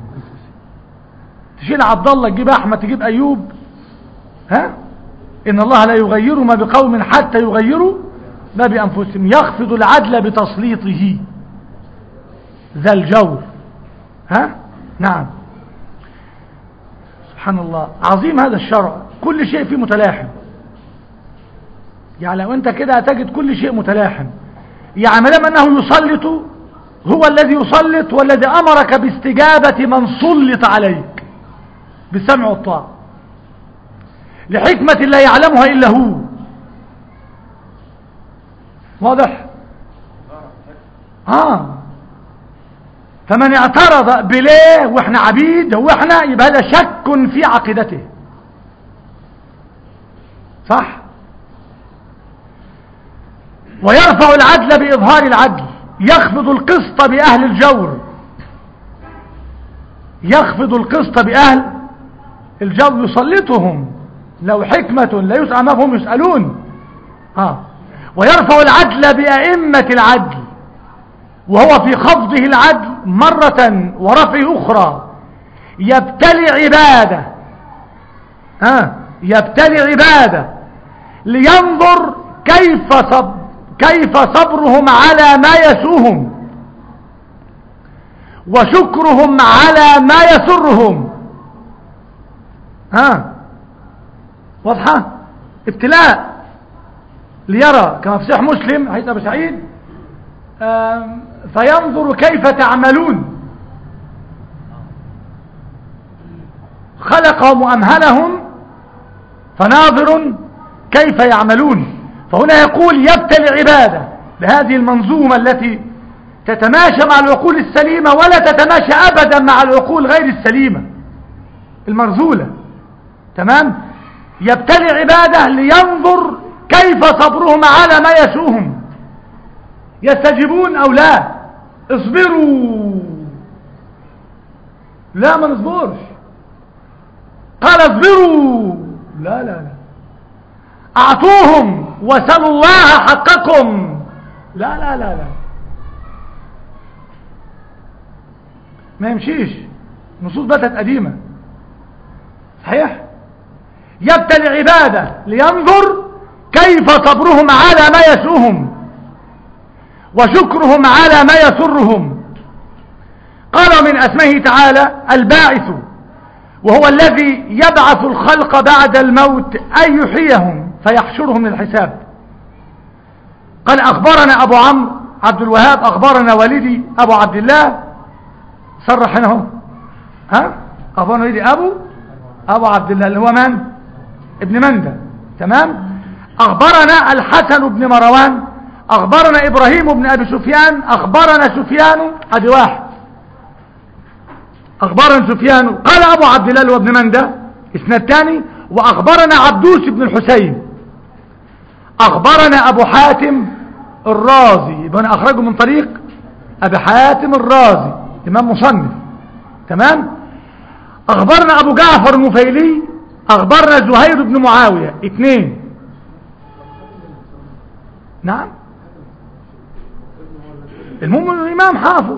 تشيل عبد الله تجيب احمد تجيب ايوب ها ان الله لا يغير ما بقوم حتى يغيروا ما بانفسهم يخفض العدل بتسليطه ذا الجور ها نعم سبحان الله عظيم هذا الشرع كل شيء فيه متلاحم يعني لو انت كده هتجد كل شيء متلاحم يعني ما دام انه يسلط هو الذي يسلط والذي امرك باستجابة من سلط عليك بالسمع والطاعة لحكمة لا يعلمها الا هو واضح اه فمن اعترض بليه واحنا عبيد هو احنا يبقى هذا شك في عقيدته صح ويرفع العدل بإظهار العدل يخفض القسط بأهل الجور يخفض القسط بأهل الجور يسلطهم لو حكمة لا يسأل ما هم يسألون آه. ويرفع العدل بأئمة العدل وهو في خفضه العدل مرة ورفعه أخرى يبتلي عباده آه. يبتلي عباده لينظر كيف صب كيف صبرهم على ما يسوهم وشكرهم على ما يسرهم ها واضحة ابتلاء ليرى كما في صحيح مسلم حديث ابو سعيد آم، فينظر كيف تعملون خلقهم وامهلهم فناظر كيف يعملون فهنا يقول يبتلي عباده بهذه المنظومة التي تتماشى مع العقول السليمة ولا تتماشى أبدا مع العقول غير السليمة المرذولة تمام يبتلي عباده لينظر كيف صبرهم على ما يسوهم يستجيبون أو لا اصبروا لا ما نصبرش قال اصبروا لا لا لا أعطوهم وسلوا الله حقكم لا لا لا لا ما يمشيش نصوص باتت قديمة صحيح يبتلي عبادة لينظر كيف صبرهم على ما يسوهم وشكرهم على ما يسرهم قال من اسمه تعالى الباعث وهو الذي يبعث الخلق بعد الموت أي يحييهم فيحشرهم للحساب قال أخبرنا أبو عمرو عبد الوهاب أخبرنا والدي أبو عبد الله صرح هنا هو ها أخبرنا والدي أبو أبو عبد الله اللي هو من ابن مندى تمام أخبرنا الحسن بن مروان أخبرنا إبراهيم بن أبي سفيان أخبرنا سفيان أدي واحد أخبرنا سفيان قال أبو عبد الله وابن مندى اسناد ثاني وأخبرنا عبدوس بن الحسين أخبرنا أبو حاتم الرازي يبقى أنا أخرجه من طريق أبي حاتم الرازي إمام مصنف تمام أخبرنا أبو جعفر المفيلي أخبرنا زهير بن معاوية اثنين نعم المهم الإمام حافظ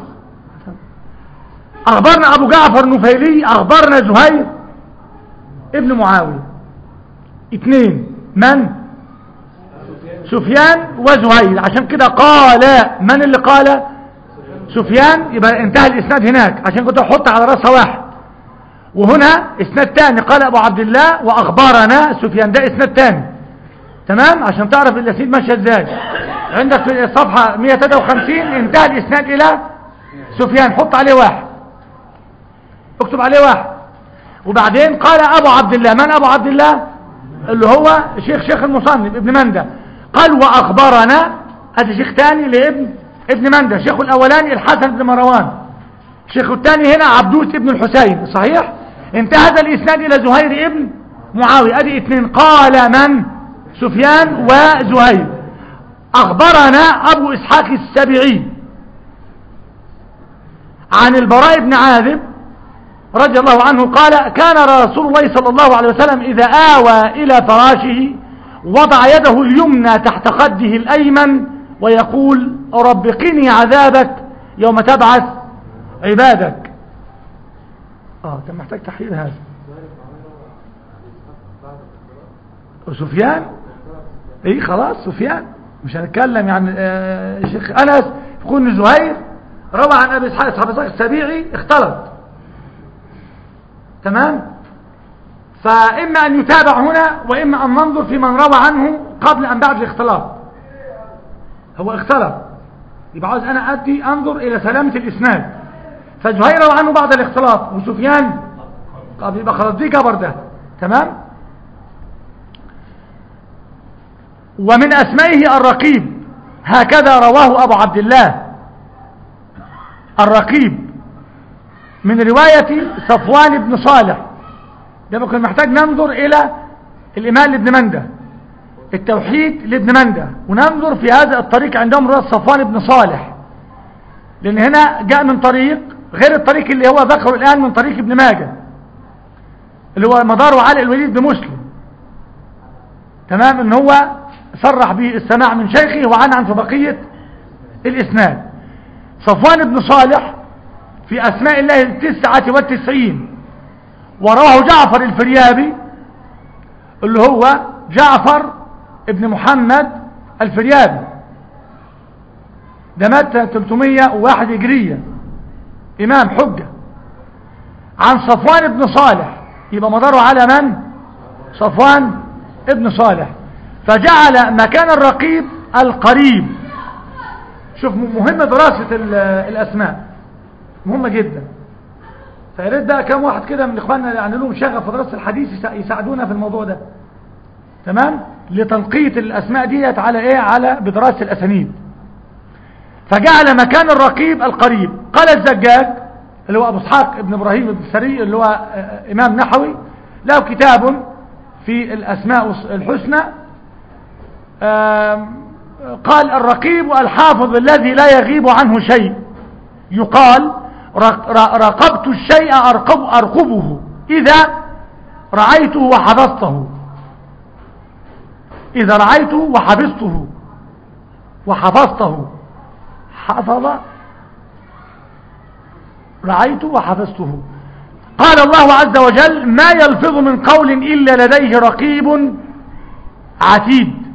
أخبرنا أبو جعفر النفيلي أخبرنا زهير ابن معاوية اثنين من سفيان وزهير عشان كده قال من اللي قال سفيان يبقى انتهى الاسناد هناك عشان كنت احط على راسها واحد وهنا اسناد تاني قال ابو عبد الله واخبرنا سفيان ده اسناد تاني تمام عشان تعرف الاسناد ماشيه ازاي عندك في الصفحه 153 انتهى الاسناد الى سفيان حط عليه واحد اكتب عليه واحد وبعدين قال ابو عبد الله من ابو عبد الله اللي هو شيخ شيخ المصنف ابن مندى قال واخبرنا هذا شيخ تاني لابن ابن مندى شيخ الاولاني الحسن بن مروان شيخ الثاني هنا عبدوس ابن الحسين صحيح انتهى هذا الاسناد الى زهير ابن معاويه ادي اثنين قال من سفيان وزهير اخبرنا ابو اسحاق السبيعي عن البراء بن عازب رضي الله عنه قال كان رسول الله صلى الله عليه وسلم إذا آوى إلى فراشه وضع يده اليمنى تحت خده الأيمن ويقول رب قني عذابك يوم تبعث عبادك اه انت محتاج تحليل هذا وسفيان ايه خلاص سفيان مش هنتكلم يعني آه شيخ انس يقول زهير روى عن ابي اسحاق اسحاق السبيعي اختلط تمام فإما أن يتابع هنا وإما أن ننظر في من روى عنه قبل أن بعد الاختلاط هو اختلط يبقى عاوز أنا أدي أنظر إلى سلامة الإسناد فزهير روى عنه بعد الاختلاط وسفيان قبل يبقى خلاص دي جبر ده تمام ومن أسمائه الرقيب هكذا رواه أبو عبد الله الرقيب من رواية صفوان بن صالح ده ممكن محتاج ننظر إلى الإمام لابن مندى التوحيد لابن مندى وننظر في هذا الطريق عندهم رواية صفوان بن صالح لأن هنا جاء من طريق غير الطريق اللي هو ذكره الآن من طريق ابن ماجه اللي هو مدار علي الوليد بمسلم تمام ان هو صرح به السماع من شيخه وعن عن في بقية الإسناد صفوان بن صالح في أسماء الله التسعة والتسعين ورواه جعفر الفريابي اللي هو جعفر ابن محمد الفريابي ده مات 301 هجرية إمام حجة عن صفوان بن صالح يبقى مداره على من صفوان ابن صالح فجعل مكان الرقيب القريب شوف مهمة دراسة الأسماء مهمة جدا فياريت بقى كم واحد كده من اخواننا يعني لهم شغف في دراسه الحديث يساعدونا في الموضوع ده تمام لتنقيه الاسماء ديت على ايه على بدراسه الاسانيد فجعل مكان الرقيب القريب قال الزجاج اللي هو ابو اسحاق ابن ابراهيم بن سري اللي هو امام نحوي له كتاب في الاسماء الحسنى قال الرقيب الحافظ الذي لا يغيب عنه شيء يقال رقبت الشيء أرقب أرقبه إذا رعيته وحفظته إذا رعيته وحفظته وحفظته حفظ رعيته وحفظته قال الله عز وجل ما يلفظ من قول إلا لديه رقيب عتيد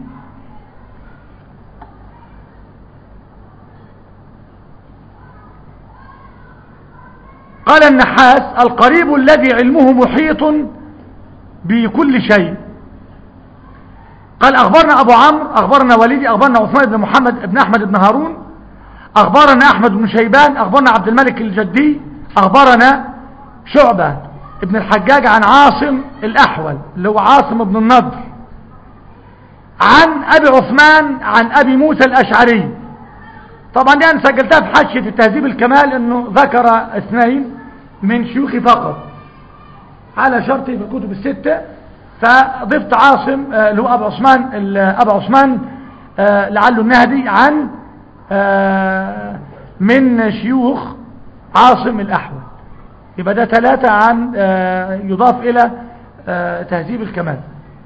قال النحاس القريب الذي علمه محيط بكل شيء قال أخبرنا أبو عمرو أخبرنا وليدي أخبرنا عثمان بن محمد بن أحمد بن هارون أخبرنا أحمد بن شيبان أخبرنا عبد الملك الجدي أخبرنا شعبة ابن الحجاج عن عاصم الأحول اللي هو عاصم بن النضر عن أبي عثمان عن أبي موسى الأشعري طبعا دي أنا سجلتها في حاشية التهذيب الكمال أنه ذكر اثنين من شيوخي فقط على شرطي في الكتب الستة فضفت عاصم آه، اللي هو أبو عثمان ال- أبو عثمان آه، لعله النهدي عن آه، من شيوخ عاصم الأحول يبقى ده ثلاثة عن آه، يضاف إلى آه، تهذيب الكمال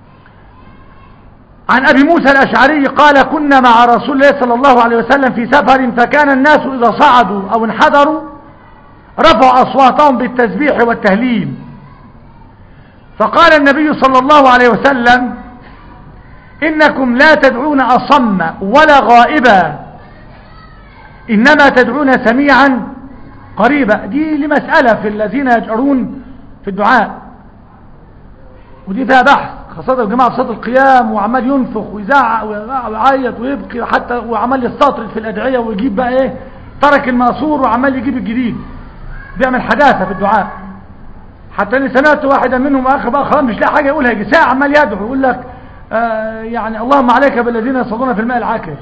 عن أبي موسى الأشعري قال كنا مع رسول الله صلى الله عليه وسلم في سفر فكان الناس إذا صعدوا أو انحدروا رفعوا أصواتهم بالتسبيح والتهليل فقال النبي صلى الله عليه وسلم إنكم لا تدعون أصم ولا غائبا إنما تدعون سميعا قريبا دي لمسألة في الذين يجأرون في الدعاء ودي فيها بحث خاصة الجماعة في صلاة القيام وعمال ينفخ ويزعق ويعيط ويبكي حتى وعمال يستطرد في الأدعية ويجيب بقى ايه ترك المأثور وعمال يجيب الجديد بيعمل حداثة في الدعاء حتى اني سمعت واحدا منهم اخر بقى خلاص مش لاقي حاجه يقولها يجي ساعه عمال يدعو يقول لك آه يعني اللهم عليك بالذين يصلون في الماء العاكر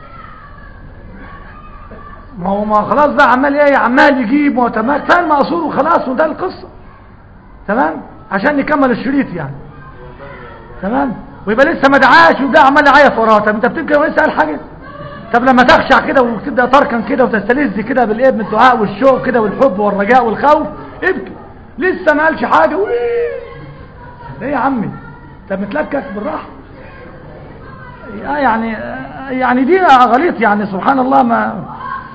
ما هو ما خلاص بقى عمال ايه عمال يجيب وتمام كفايه المقصور وخلاص وده القصه تمام عشان نكمل الشريط يعني تمام ويبقى لسه ما دعاش وده عمال يعيط وراه طب انت بتبكي ولسه قال حاجه طب لما تخشع كده وتبدا تركن كده وتستلذ كده بالايه من الدعاء والشوق كده والحب والرجاء والخوف ابكي لسه ما قالش حاجه وإيه؟ ايه يا عمي طب متلكك بالراحه آه يعني آه يعني دي غليط يعني سبحان الله ما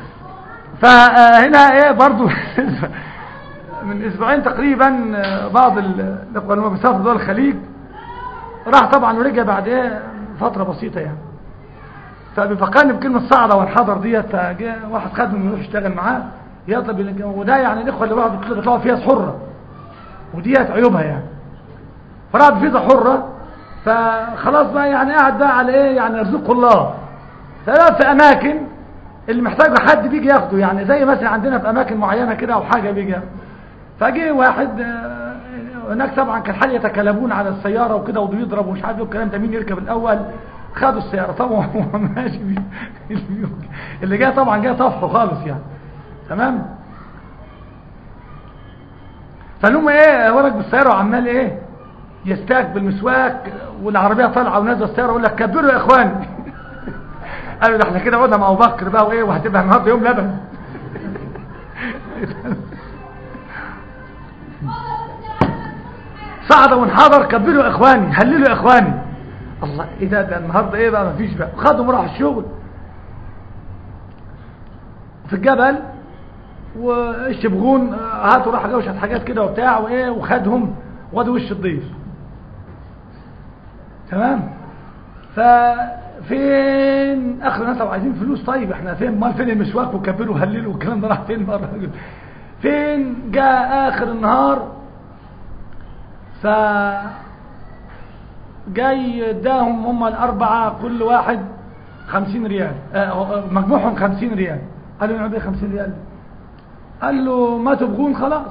فهنا ايه برضو من اسبوعين تقريبا آه، بعض ال- الاخوه اللي هم بيسافروا دول الخليج راح طبعا ورجع بعد ايه فتره بسيطه يعني فبيفكرني بكلمه صعده والحضر ديت فجاء واحد خدم يروح يشتغل معاه يطلب ال- وده يعني الاخوه اللي بعض بيطلعوا فيها حره وديت عيوبها يعني فراح بفيزا حره فخلاص بقى يعني قاعد بقى على ايه يعني يرزقه الله فبقى في اماكن اللي محتاجه حد بيجي ياخده يعني زي مثلا عندنا في اماكن معينه كده او حاجه بيجي ياخده. فجه واحد آه، هناك طبعا كان حال يتكلمون على السياره وكده وبيضرب ومش عارف ايه والكلام ده مين يركب الاول خدوا السياره طبعا هو ماشي بي- اللي جاي طبعا جاي طفحه خالص يعني تمام فالهم ايه ورق بالسياره وعمال ايه يستاك بالمسواك والعربيه طالعه ونازله السياره يقول لك كبروا يا اخواني قالوا ده احنا كده قلنا مع ابو بكر بقى وايه وهتبقى النهارده يوم لبن صعد وانحدر كبروا يا اخواني هللوا يا اخواني الله ايه ده ده النهارده ايه بقى مفيش بقى خدهم راحوا الشغل في الجبل والشبغون آه، هاتوا راح جوشت حاجات كده وبتاع وايه وخدهم وادي وش الضيف تمام ففين اخر الناس لو عايزين فلوس طيب احنا فين مال فين المسواك وكبروا وهللوا والكلام ده راح فين بره فين جاء اخر النهار ف جاي اداهم هم الاربعه كل واحد خمسين ريال آه، مجموعهم خمسين ريال قالوا نعمل ايه خمسين ريال قال له ما تبغون خلاص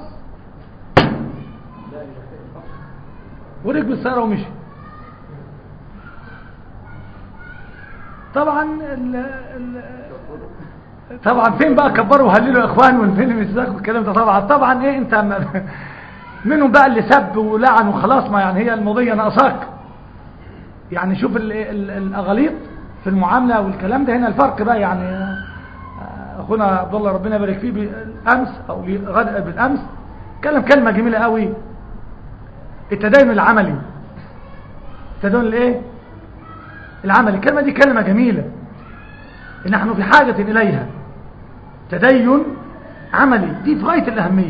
وركب السياره ومشي طبعا ال ال طبعا فين بقى كبروا وهللوا يا اخوان والفيلم الساق والكلام ده طبعا طبعا ايه انت ما- منهم بقى اللي سب ولعن وخلاص ما يعني هي الموضوع ناقصاك يعني شوف ال ال الاغاليط في المعامله والكلام ده هنا الفرق بقى يعني آه، اخونا عبد الله ربنا يبارك فيه بالامس او غد بالامس كلم كلمه جميله قوي التدين العملي التدين الايه العملي الكلمه دي كلمه جميله نحن في حاجه اليها تدين عملي دي في غايه الاهميه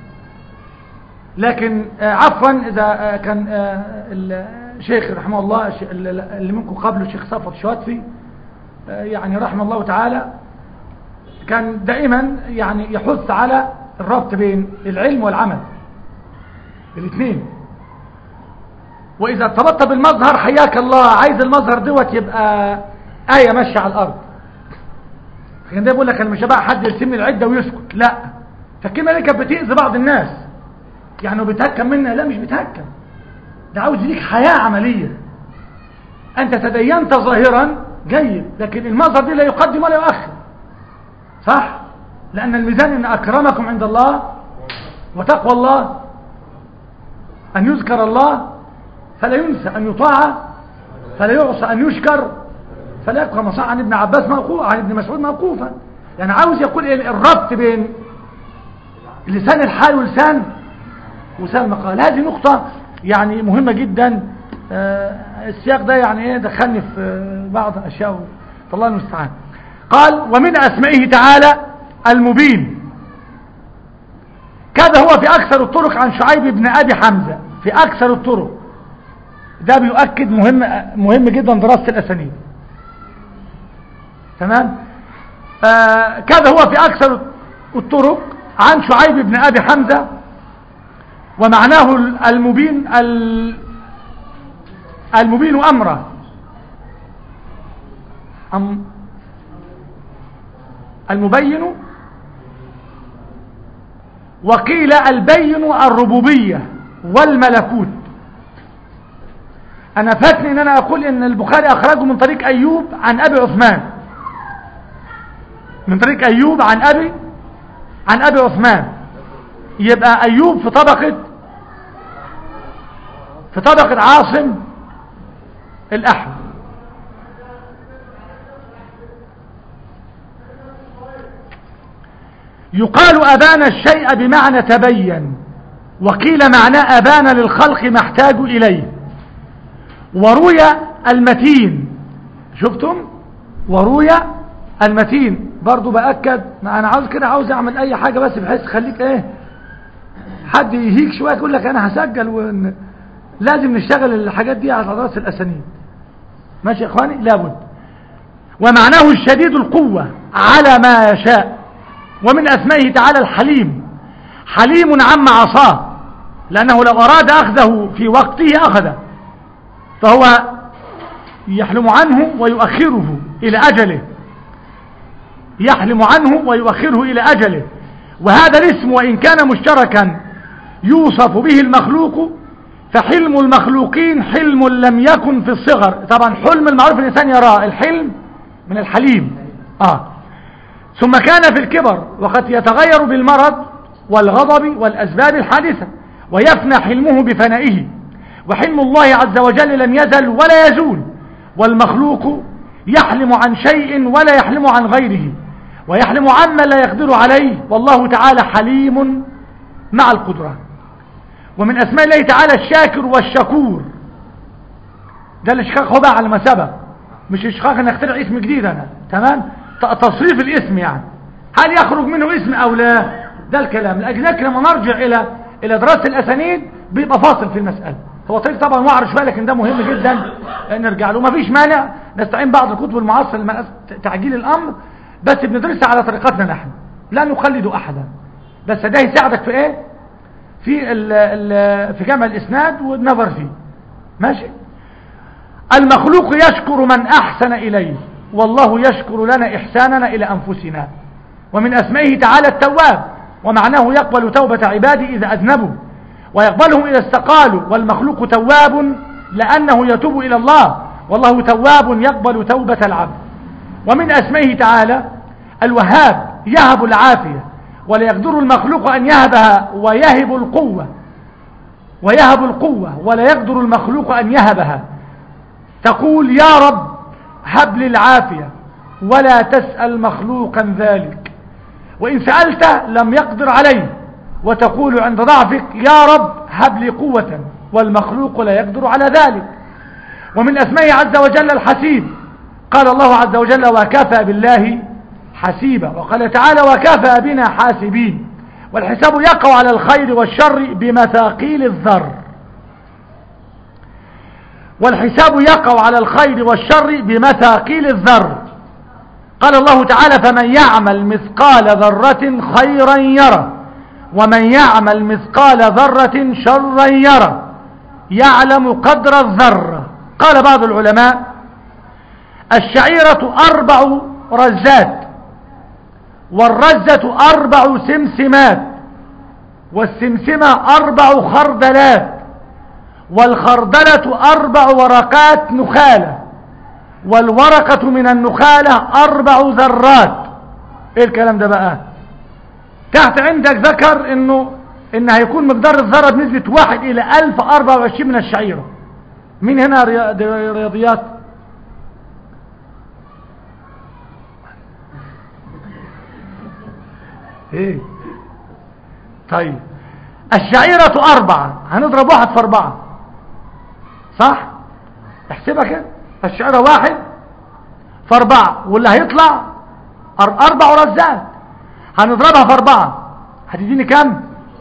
لكن آه، عفوا اذا آه، كان آه، الشيخ رحمه الله الش- اللي منكم قبله الشيخ صفوت الشواتفي آه، يعني رحمه الله تعالى كان دائما يعني يحث على الربط بين العلم والعمل الاثنين واذا ارتبطت بالمظهر حياك الله عايز المظهر دوت يبقى آية ماشية على الارض عشان ده بيقول لك انا مش بقى حد يرسم لي العده ويسكت لا فالكلمه دي كانت بتاذي بعض الناس يعني هو بيتهكم منها لا مش بيتهكم ده عاوز يديك حياه عمليه أنت تدينت ظاهرا جيد لكن المظهر دي لا يقدم ولا يؤخر صح لأن الميزان إن أكرمكم عند الله وتقوى الله أن يذكر الله فلا ينسى أن يطاع فلا يعصى أن يشكر فلا يبقى ما صح عن ابن عباس موقوف عن ابن مسعود موقوفا يعني عاوز يقول إيه الربط بين لسان الحال ولسان وسان المقال هذه نقطة يعني مهمة جدا آه، السياق ده يعني ايه دخلني في آه، بعض اشياء فالله المستعان قال ومن اسمائه تعالى المبين كذا هو في اكثر الطرق عن شعيب بن ابي حمزة في اكثر الطرق ده بيؤكد مهم مهم جدا دراسة الاسانيد تمام آه كذا هو في اكثر الطرق عن شعيب بن ابي حمزة ومعناه المبين ال- المبين أمره أم المبين وقيل البين الربوبية والملكوت أنا فاتني أن أنا أقول أن البخاري أخرجه من طريق أيوب عن أبي عثمان من طريق أيوب عن أبي عن أبي عثمان يبقى أيوب في طبقة في طبقة عاصم الأحمر يقال أبان الشيء بمعنى تبين وقيل معناه أبان للخلق ما احتاجوا إليه وروي المتين شفتم وروي المتين برضو بأكد ما أنا عاوز كده عاوز أعمل أي حاجة بس بحيث خليك إيه حد يهيك شوية يقول لك أنا هسجل ون... لازم نشتغل الحاجات دي على رأس الأسانيد ماشي يا إخواني لابد ومعناه الشديد القوة على ما يشاء ومن أسمائه تعالى الحليم حليم عما عصاه لأنه لو أراد أخذه في وقته أخذه فهو يحلم عنه ويؤخره إلى أجله يحلم عنه ويؤخره إلى أجله وهذا الاسم وإن كان مشتركا يوصف به المخلوق فحلم المخلوقين حلم لم يكن في الصغر طبعا حلم المعروف الإنسان يراه الحلم من الحليم آه ثم كان في الكبر وقد يتغير بالمرض والغضب والأسباب الحادثة ويفنى حلمه بفنائه وحلم الله عز وجل لم يزل ولا يزول والمخلوق يحلم عن شيء ولا يحلم عن غيره ويحلم عما لا يقدر عليه والله تعالى حليم مع القدرة ومن أسماء الله تعالى الشاكر والشكور ده الاشقاق هو بقى على ما سبق مش اشقاق ان اخترع اسم جديد انا تمام تصريف الاسم يعني هل يخرج منه اسم او لا ده الكلام لاجلك لما نرجع الى الى دراسه الاسانيد بيبقى فاصل في المساله هو طريق طبعا وعر شويه لكن ده مهم جدا نرجع له مفيش مانع نستعين بعض الكتب المعاصره لما تعجيل الامر بس بندرسها على طريقتنا نحن لا نقلد احدا بس ده يساعدك في ايه في ال ال في جمع الاسناد والنظر فيه ماشي المخلوق يشكر من احسن اليه والله يشكر لنا احساننا الى انفسنا ومن اسمائه تعالى التواب ومعناه يقبل توبة عباده اذا اذنبوا ويقبلهم اذا استقالوا والمخلوق تواب لانه يتوب الى الله والله تواب يقبل توبة العبد ومن اسمائه تعالى الوهاب يهب العافية ولا يقدر المخلوق أن يهبها ويهب القوة ويهب القوة ولا يقدر المخلوق أن يهبها تقول يا رب هب لي العافية ولا تسأل مخلوقا ذلك وإن سألت لم يقدر عليه وتقول عند ضعفك يا رب هب لي قوة والمخلوق لا يقدر على ذلك ومن أسمائه عز وجل الحسيب قال الله عز وجل وكفى بالله حسيبا وقال تعالى وكفى بنا حاسبين والحساب يقع على الخير والشر بمثاقيل الذر والحساب يقع على الخير والشر بمثاقيل الذر قال الله تعالى فمن يعمل مثقال ذرة خيرا يرى ومن يعمل مثقال ذرة شرا يرى يعلم قدر الذرة قال بعض العلماء الشعيرة أربع رزات والرزة أربع سمسمات والسمسمة أربع خردلات والخردلة أربع ورقات نخالة والورقة من النخالة أربع ذرات إيه الكلام ده بقى تحت عندك ذكر إنه إن هيكون مقدار الذرة بنسبة واحد إلى ألف أربعة وعشرين من الشعيرة مين هنا ريا- دي- رياضيات ايه طيب الشعيرة أربعة هنضرب واحد في أربعة صح احسبها كده الشعيرة واحد في أربعة واللي هيطلع أر- أربع رزات هنضربها في أربعة هتديني كام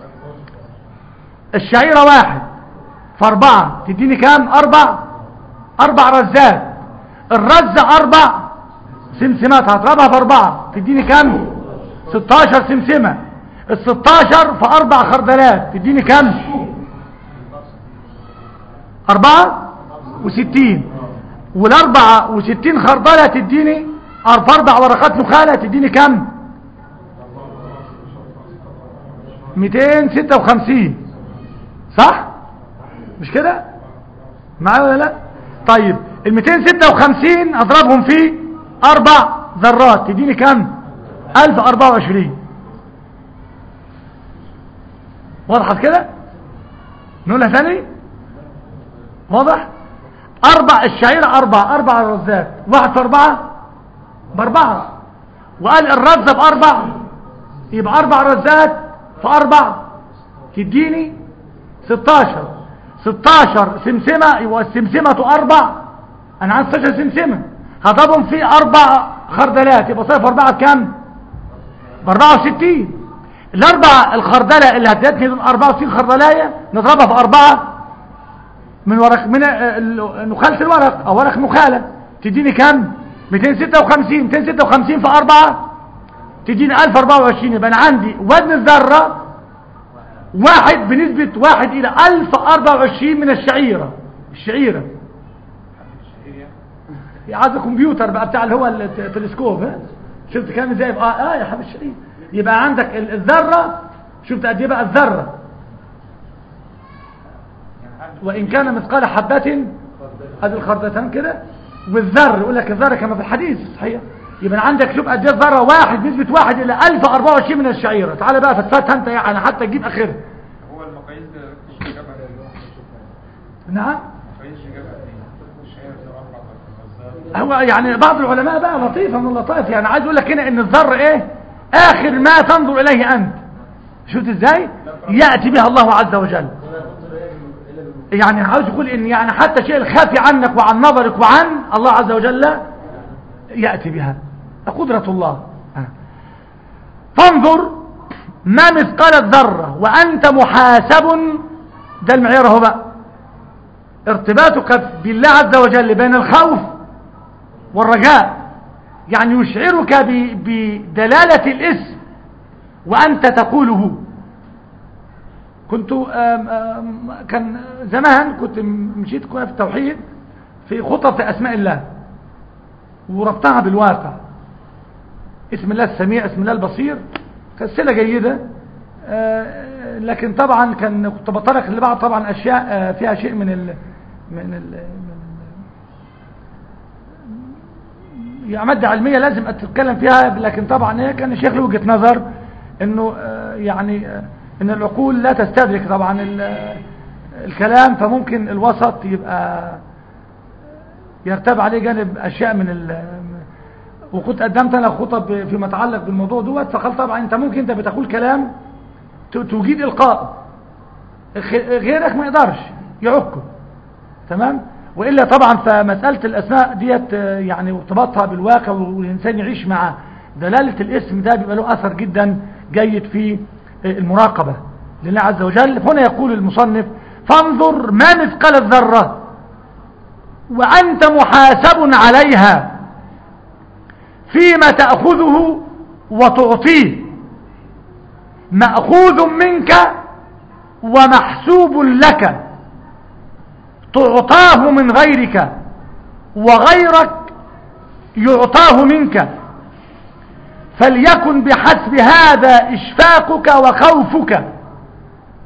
الشعيرة واحد في أربعة تديني كام أربع أربع رزات الرزة أربع سمسمات هضربها في أربعة تديني كام 16 سمسمة ال 16 في أربع خردلات تديني كام أربعة وستين والأربعة وستين خردلة تديني أربع أربع ورقات نخالة تديني كام 256 صح مش كده معايا ولا لا طيب ال 256 اضربهم في اربع ذرات تديني كام 1024 وضحت كده نقولها ثاني واضح اربع الشعيرة اربع اربع رزات واحد في اربعة باربعة وقال الرزة باربع يبقى اربع رزات في اربع تديني 16 16 سمسمة يبقى السمسمة أربع أنا عندي 16 سمسمة هضربهم في أربع خردلات يبقى صفر أربعة بكام؟ ب 64 الأربع الخردلة اللي هتدتني دول 64 خردلاية نضربها في أربعة من ورق من آه، ال- نخالة الورق أو ورق نخالة تديني كام؟ 256 256 في أربعة تديني 1024 يبقى أنا عندي وزن الذرة واحد بنسبة واحد إلى ألف أربعة وعشرين من الشعيرة الشعيرة عايز كمبيوتر بقى بتاع اللي هو التلسكوب ها شفت كام ازاي اه اه يا حبيب الشعير يبقى عندك ال- الذرة شفت قد ايه بقى الذرة وإن كان مثقال حبة ادي الخردتان كده والذر يقول لك الذر كما في الحديث صحيح يبقى عندك شوف قد ايه الذره واحد نسبه واحد الى 1024 من الشعيره تعالى بقى فتفتها انت يعني حتى تجيب اخرها هو المقاييس ده مش جابها نعم مقاييس جابها ايه؟ الشعير ده اربع غزات هو يعني بعض العلماء بقى لطيفه من اللطائف يعني عايز اقول لك هنا ان الذر ايه اخر ما تنظر اليه انت شفت ازاي ياتي بها الله عز وجل يعني عاوز يقول ان يعني حتى شيء الخافي عنك وعن نظرك وعن الله عز وجل ياتي بها قدره الله فانظر ما مثقال الذره وانت محاسب ده المعيار اهو بقى ارتباطك بالله عز وجل بين الخوف والرجاء يعني يشعرك ب- بدلالة الاسم وأنت تقوله كنت آم آم كان زمان كنت م- مشيت كنا في التوحيد في خطط أسماء الله وربطها بالواقع اسم الله السميع اسم الله البصير كانت سلة جيدة آه، لكن طبعا كان كنت بطرق لبعض طبعا أشياء آه، فيها شيء من ال من ال من يعني مادة علمية لازم أتكلم فيها لكن طبعا هي كان الشيخ له وجهة نظر انه آه، يعني آه، ان العقول لا تستدرك طبعا ال- آه، الكلام فممكن الوسط يبقى يرتب عليه جانب اشياء من ال وكنت قدمت انا خطب فيما يتعلق بالموضوع دوت فقال طبعا انت ممكن انت بتقول كلام ت- تجيد القاء خ- غيرك ما يقدرش يعكه تمام والا طبعا فمساله الاسماء ديت آه، يعني ارتباطها بالواقع والانسان يعيش مع دلاله الاسم ده بيبقى له اثر جدا جيد في آه، المراقبه لله عز وجل هنا يقول المصنف فانظر ما مثقال الذره وانت محاسب عليها فيما تاخذه وتعطيه ماخوذ منك ومحسوب لك تعطاه من غيرك وغيرك يعطاه منك فليكن بحسب هذا إشفاقك وخوفك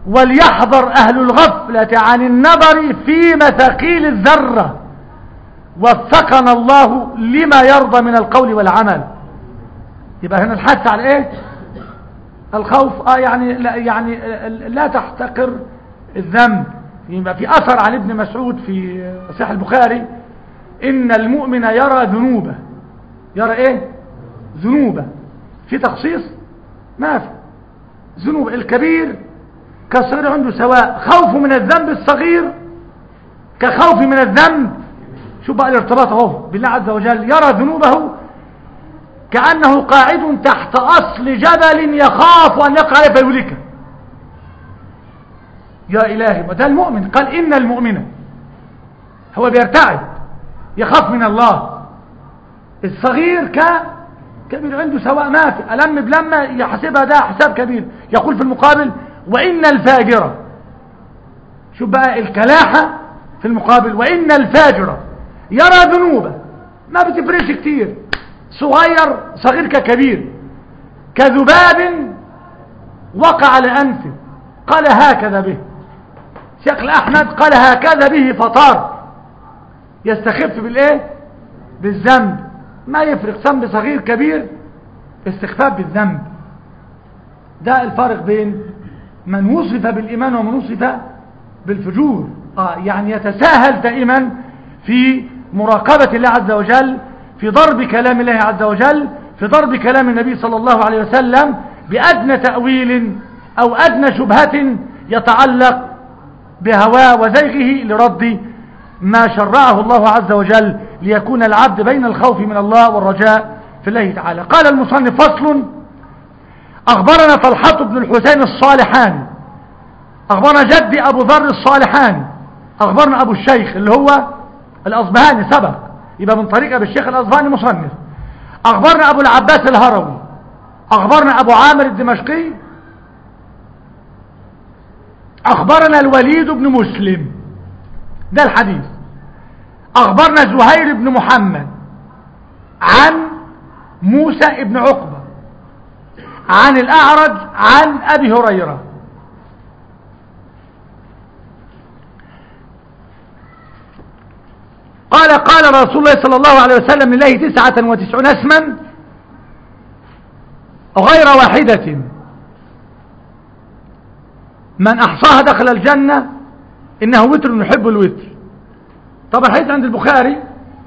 وليحذر أهل الغفلة عن النظر في مثاقيل الذرة وفقنا الله لما يرضى من القول والعمل يبقى هنا الحث على ايه الخوف اه يعني لا يعني آه، لا تحتقر الذنب يبقى في اثر عن ابن مسعود في صحيح البخاري ان المؤمن يرى ذنوبه يرى ايه ذنوبه في تخصيص ما في ذنوب الكبير كالصغير عنده سواء خوفه من الذنب الصغير كخوفه من الذنب شوف بقى الارتباط اهو بالله عز وجل يرى ذنوبه كأنه قاعد تحت أصل جبل يخاف أن يقع عليه فيهلكه يا إلهي وده المؤمن قال إن المؤمن هو بيرتعد يخاف من الله الصغير ك كبير عنده سواء ما في ألم بلمة يحسبها ده حساب كبير يقول في المقابل وإن الفاجرة شوف بقى الكلاحة في المقابل وإن الفاجرة يرى ذنوبه ما بتفرقش كتير صغير صغير ككبير كذباب وقع على أنفه قال هكذا به شيخ الأحمد قال هكذا به فطار يستخف بالإيه بالذنب ما يفرق ذنب صغير كبير استخفاف بالذنب ده الفارق بين من وصف بالإيمان ومن وصف بالفجور آه يعني يتساهل دائما في مراقبة الله عز وجل في ضرب كلام الله عز وجل في ضرب كلام النبي صلى الله عليه وسلم بأدنى تأويل أو أدنى شبهة يتعلق بهواه وزيغه لرد ما شرعه الله عز وجل ليكون العبد بين الخوف من الله والرجاء في الله تعالى قال المصنف فصل أخبرنا طلحة بن الحسين الصالحاني أخبرنا جدي أبو ذر الصالحاني أخبرنا أبو الشيخ اللي هو الأصبهاني سبق يبقى من طريق أبو الشيخ الأصبهاني مصنف أخبرنا أبو العباس الهروي أخبرنا أبو عامر الدمشقي أخبرنا الوليد بن مسلم ده الحديث أخبرنا زهير بن محمد عن موسى بن عقبة عن الأعرج عن أبي هريرة قال قال رسول الله صلى الله عليه وسلم لله تسعة وتسعون اسما غير واحدة من أحصاها دخل الجنة إنه وتر يحب الوتر طبعا حديث عند البخاري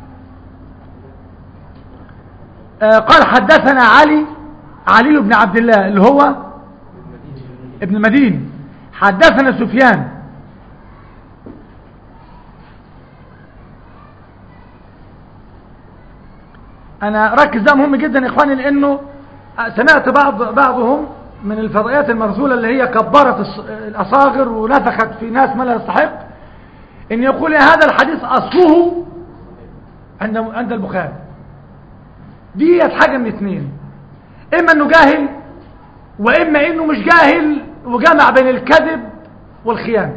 آه قال حدثنا علي علي بن عبد الله اللي هو ابن المدين حدثنا سفيان انا ركز ده مهم جدا يا اخواني لانه سمعت بعض بعضهم من الفضائيات المرسولة اللي هي كبرت الاصاغر ونفخت في ناس ما لا يستحق ان يقول هذا الحديث اصله عند عند البخاري ديت حاجة من اثنين اما انه جاهل واما انه مش جاهل وجمع بين الكذب والخيانة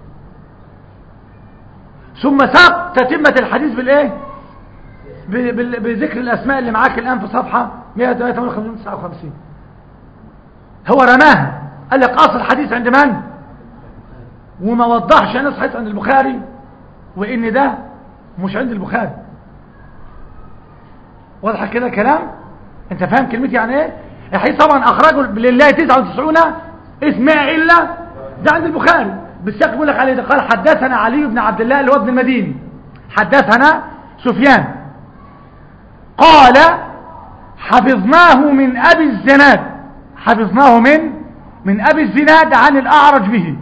ثم ساق تتمة الحديث بالايه بذكر الاسماء اللي معاك الان في صفحة 158 59 هو رماها قال لك اصل الحديث عند من وما وضحش انا صحيت عند البخاري وان ده مش عند البخاري واضح كده كلام انت فاهم كلمتي يعني ايه الحديث طبعا اخرجه لله 99 اسم الا ده عند البخاري بالسياق بيقول لك عليه ده قال حدثنا علي بن عبد الله اللي هو ابن المديني حدثنا سفيان قال حفظناه من ابي الزناد حفظناه من من ابي الزناد عن الاعرج به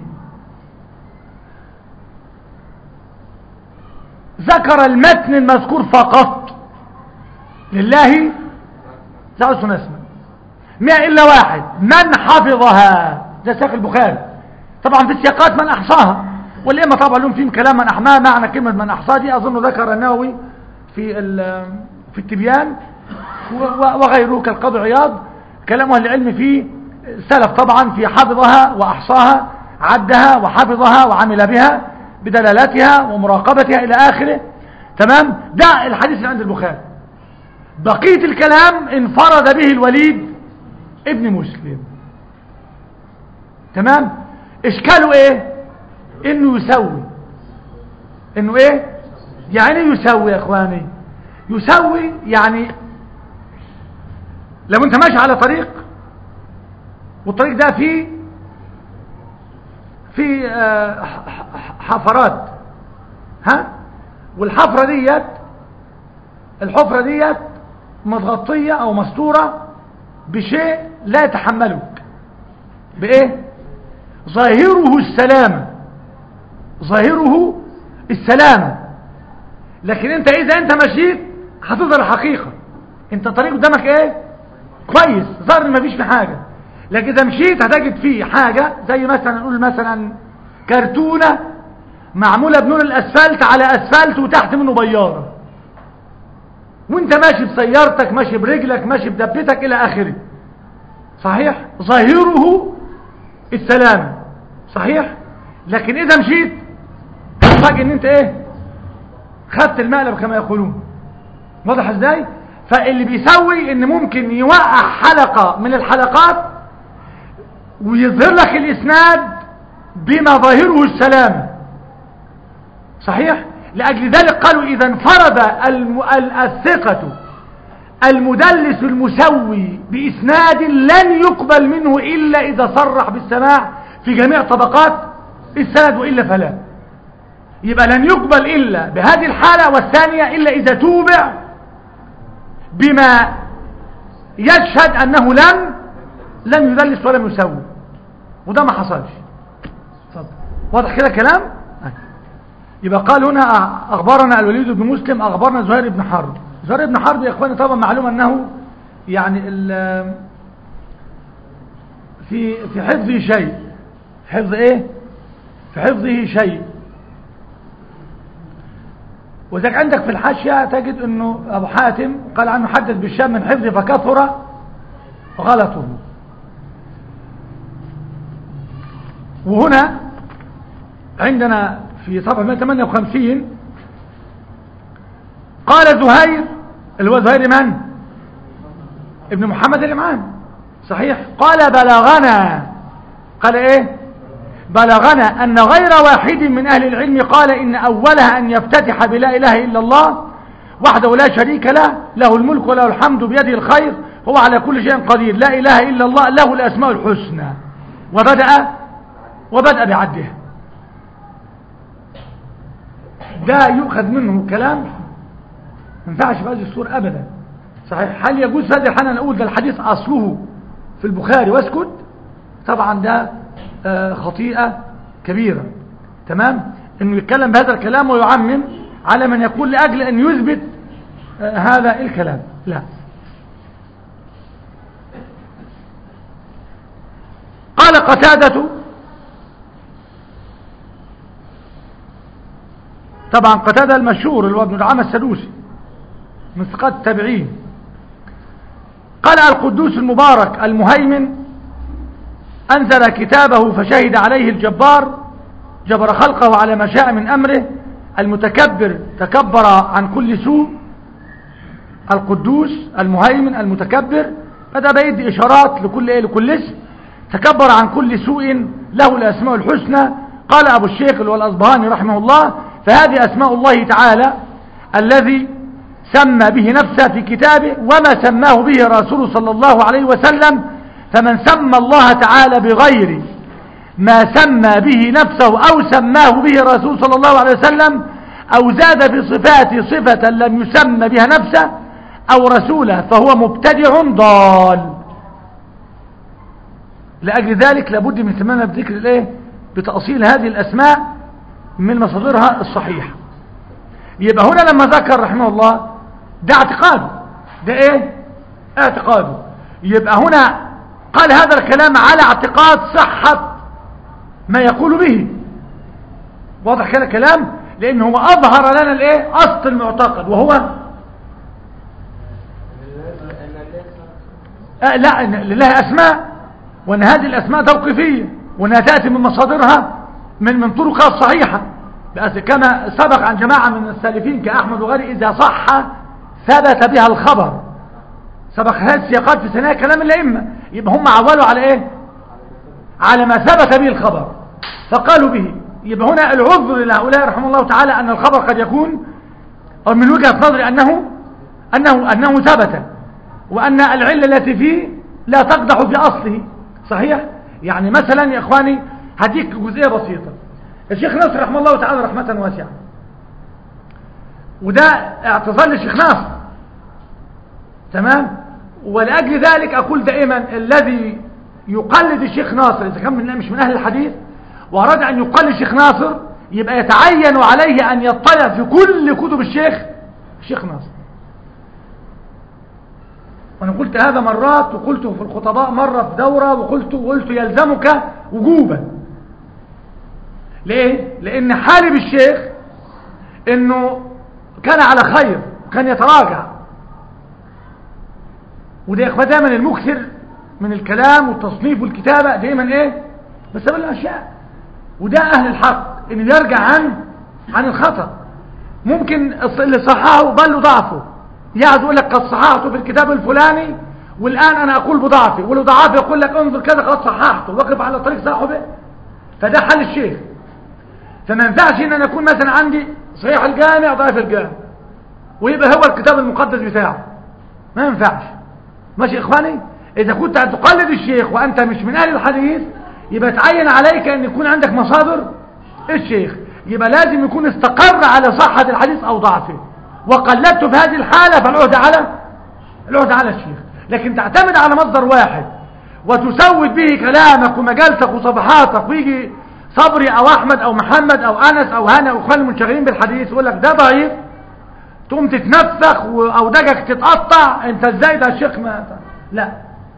ذكر المتن المذكور فقط لله ثلاث اسماء مئة إلا واحد من حفظها ده سياق البخاري طبعا في السياقات من أحصاها والإما طبعا لهم فيهم كلام من أحماه معنى كلمة من أحصاها دي أظن ذكر النووي في في التبيان وغيره كالقاضي عياض كلام أهل العلم فيه سلف طبعا في حفظها وأحصاها عدها وحفظها وعمل بها بدلالاتها ومراقبتها إلى آخره تمام ده الحديث اللي عند البخاري بقية الكلام انفرد به الوليد ابن مسلم تمام اشكاله ايه انه يسوي انه ايه يعني إيه يسوي يا اخواني يسوي يعني لو انت ماشي على طريق والطريق ده فيه في آه، ح- ح- حفرات ها والحفرة ديت الحفرة ديت متغطية او مستورة بشيء لا يتحملك بايه ظاهره السلامة ظاهره السلامة لكن انت اذا انت مشيت هتظهر الحقيقة انت طريق قدامك ايه كويس ظهر ان مفيش في حاجة لكن اذا مشيت هتجد فيه حاجة زي مثلا نقول مثلا كرتونة معمولة بنور الاسفلت على اسفلت وتحت منه بيارة وانت ماشي بسيارتك ماشي برجلك ماشي بدبتك الى اخره صحيح ظاهره السلام صحيح لكن اذا مشيت تفاجئ ان انت ايه خدت المقلب كما يقولون واضح ازاي فاللي بيسوي ان ممكن يوقع حلقة من الحلقات ويظهر لك الاسناد بما ظاهره السلام صحيح لأجل ذلك قالوا إذا انفرد الم... ال- الثقة المدلس المسوي بإسناد لن يقبل منه إلا إذا صرح بالسماع في جميع طبقات السند وإلا فلا يبقى لن يقبل إلا بهذه الحالة والثانية إلا إذا توبع بما يشهد أنه لم لم يدلس ولم يسوي وده ما حصلش اتفضل. واضح كده كلام أي. يبقى قال هنا أخبرنا الوليد بن مسلم أخبرنا زهير بن حرب زهير بن حرب يا إخواني طبعا معلوم أنه يعني ال- في في حفظه شيء في حفظ إيه في حفظه شيء وذلك عندك في الحاشية تجد أنه أبو حاتم قال عنه حدث بالشام من حفظه فكثر غلطه وهنا عندنا في صفحة 158 قال زهير اللي هو زهير من ابن محمد الإمام صحيح قال بلغنا قال ايه بلغنا أن غير واحد من أهل العلم قال إن أولها أن يفتتح بلا إله إلا الله وحده لا شريك له له الملك وله الحمد بيده الخير هو على كل شيء قدير لا إله إلا الله له الأسماء الحسنى وبدأ وبدأ بعدها ده يؤخذ منه كلام ما ينفعش في هذه الصورة أبدا صحيح هل يجوز في هذه الحالة نقول ده الحديث أصله في البخاري واسكت طبعا ده آه، خطيئة كبيرة تمام انه يتكلم بهذا الكلام ويعمم على من يقول لأجل أن يثبت آه، هذا الكلام لا قال قتادة طبعا قتادة المشهور اللي هو ابن دعامة السدوسي من ثقات التابعين قال القدوس المبارك المهيمن أنزل كتابه فشهد عليه الجبار جبر خلقه على ما شاء من أمره المتكبر تكبر عن كل سوء القدوس المهيمن المتكبر بدأ بيدي إشارات لكل إيه لكل اسم تكبر عن كل سوء له الأسماء الحسنى قال أبو الشيخ اللي هو الأصبهاني رحمه الله فهذه أسماء الله تعالى الذي سمى به نفسه في كتابه وما سماه به رسوله صلى الله عليه وسلم فمن سمى الله تعالى بغير ما سمى به نفسه أو سماه به رسول صلى الله عليه وسلم أو زاد في صفاته صفة لم يسمى بها نفسه أو رسوله فهو مبتدع ضال لأجل ذلك لابد من اهتمامنا بذكر الايه بتأصيل هذه الأسماء من مصادرها الصحيحة يبقى هنا لما ذكر رحمه الله ده اعتقاده ده ايه اعتقاده يبقى هنا قال هذا الكلام على اعتقاد صحة ما يقول به واضح كده الكلام لان هو اظهر لنا الايه اصل المعتقد وهو آه لا إن لله اسماء وان هذه الاسماء توقيفيه وانها تاتي من مصادرها من من طرقها الصحيحه بس كما سبق عن جماعه من السالفين كاحمد وغيره اذا صح ثبت بها الخبر سبق هذه السياقات في ثنايا كلام الائمه يبقى هم عولوا على ايه على ما ثبت به الخبر فقالوا به يبقى هنا العذر لهؤلاء رحمه الله تعالى ان الخبر قد يكون أو من وجهة نظري أنه أنه أنه ثبت وأن العلة التي فيه لا تقدح في أصله صحيح يعني مثلا يا إخواني هديك جزئية بسيطة الشيخ ناصر رحمه الله تعالى رحمة واسعة وده اعتذار للشيخ ناصر تمام ولأجل ذلك أقول دائما الذي يقلد الشيخ ناصر إذا كان من مش من أهل الحديث وأراد أن يقلد الشيخ ناصر يبقى يتعين عليه أن يطلع في كل كتب الشيخ الشيخ ناصر وأنا قلت هذا مرات وقلته في الخطباء مرة في دورة وقلت وقلت يلزمك وجوبا ليه؟ لأن حالب الشيخ أنه كان على خير كان يتراجع وده يا اخوان دايما المكثر من الكلام والتصنيف والكتابة دايما ايه بسبب الاشياء وده اهل الحق انه يرجع عن عن الخطأ ممكن اللي صححه بل ضعفه يقعد يقول لك قد صححته في الكتاب الفلاني والان انا اقول بضعفي ولو ضعفي يقول لك انظر كذا قد صححته وقف على طريق صاحبه فده حل الشيخ فما ينفعش ان انا اكون مثلا عندي صحيح الجامع ضعيف الجامع ويبقى هو الكتاب المقدس بتاعه ما ينفعش ماشي اخواني اذا كنت هتقلد الشيخ وانت مش من اهل الحديث يبقى تعين عليك ان يكون عندك مصادر الشيخ يبقى لازم يكون استقر على صحة الحديث او ضعفه وقلدته في هذه الحالة فالعهد على العهد على الشيخ لكن تعتمد على مصدر واحد وتسود به كلامك ومجالتك وصفحاتك ويجي صبري او احمد او محمد او انس او هنا واخوان المنشغلين بالحديث يقول لك ده ضعيف تقوم تتنفخ واودجك تتقطع انت ازاي ده الشيخ ما لا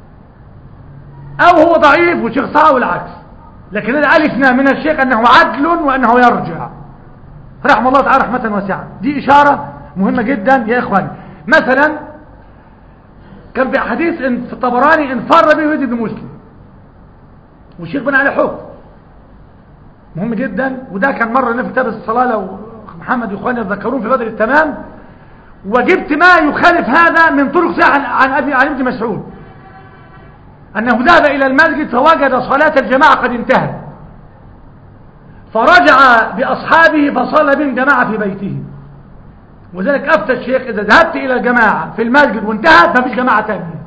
او هو ضعيف والشيخ صحيح والعكس لكن الالفنا من الشيخ انه عدل وانه يرجع رحمه الله تعالى رحمه واسعه دي اشاره مهمه جدا يا اخواني مثلا كان في حديث إن في الطبراني انفر به وليد بن مسلم والشيخ بن علي حكم مهم جدا وده كان مرة في كتاب الصلاة لو محمد واخواني يتذكرون في بدر التمام وجبت ما يخالف هذا من طرق صحيحة عن أبي عن ابن مسعود أنه ذهب إلى المسجد فوجد صلاة الجماعة قد انتهت فرجع بأصحابه فصلى بهم جماعة في بيته وذلك أفتى الشيخ إذا ذهبت إلى الجماعة في المسجد وانتهت ما فيش جماعة تانية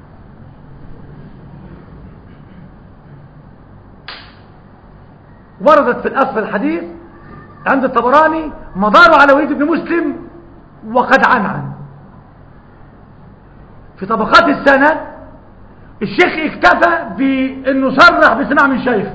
وردت في الأصل الحديث عند الطبراني مداره على وليد بن مسلم وقد عنعن في طبقات السنة الشيخ اكتفى بانه صرح بسماع من شيخ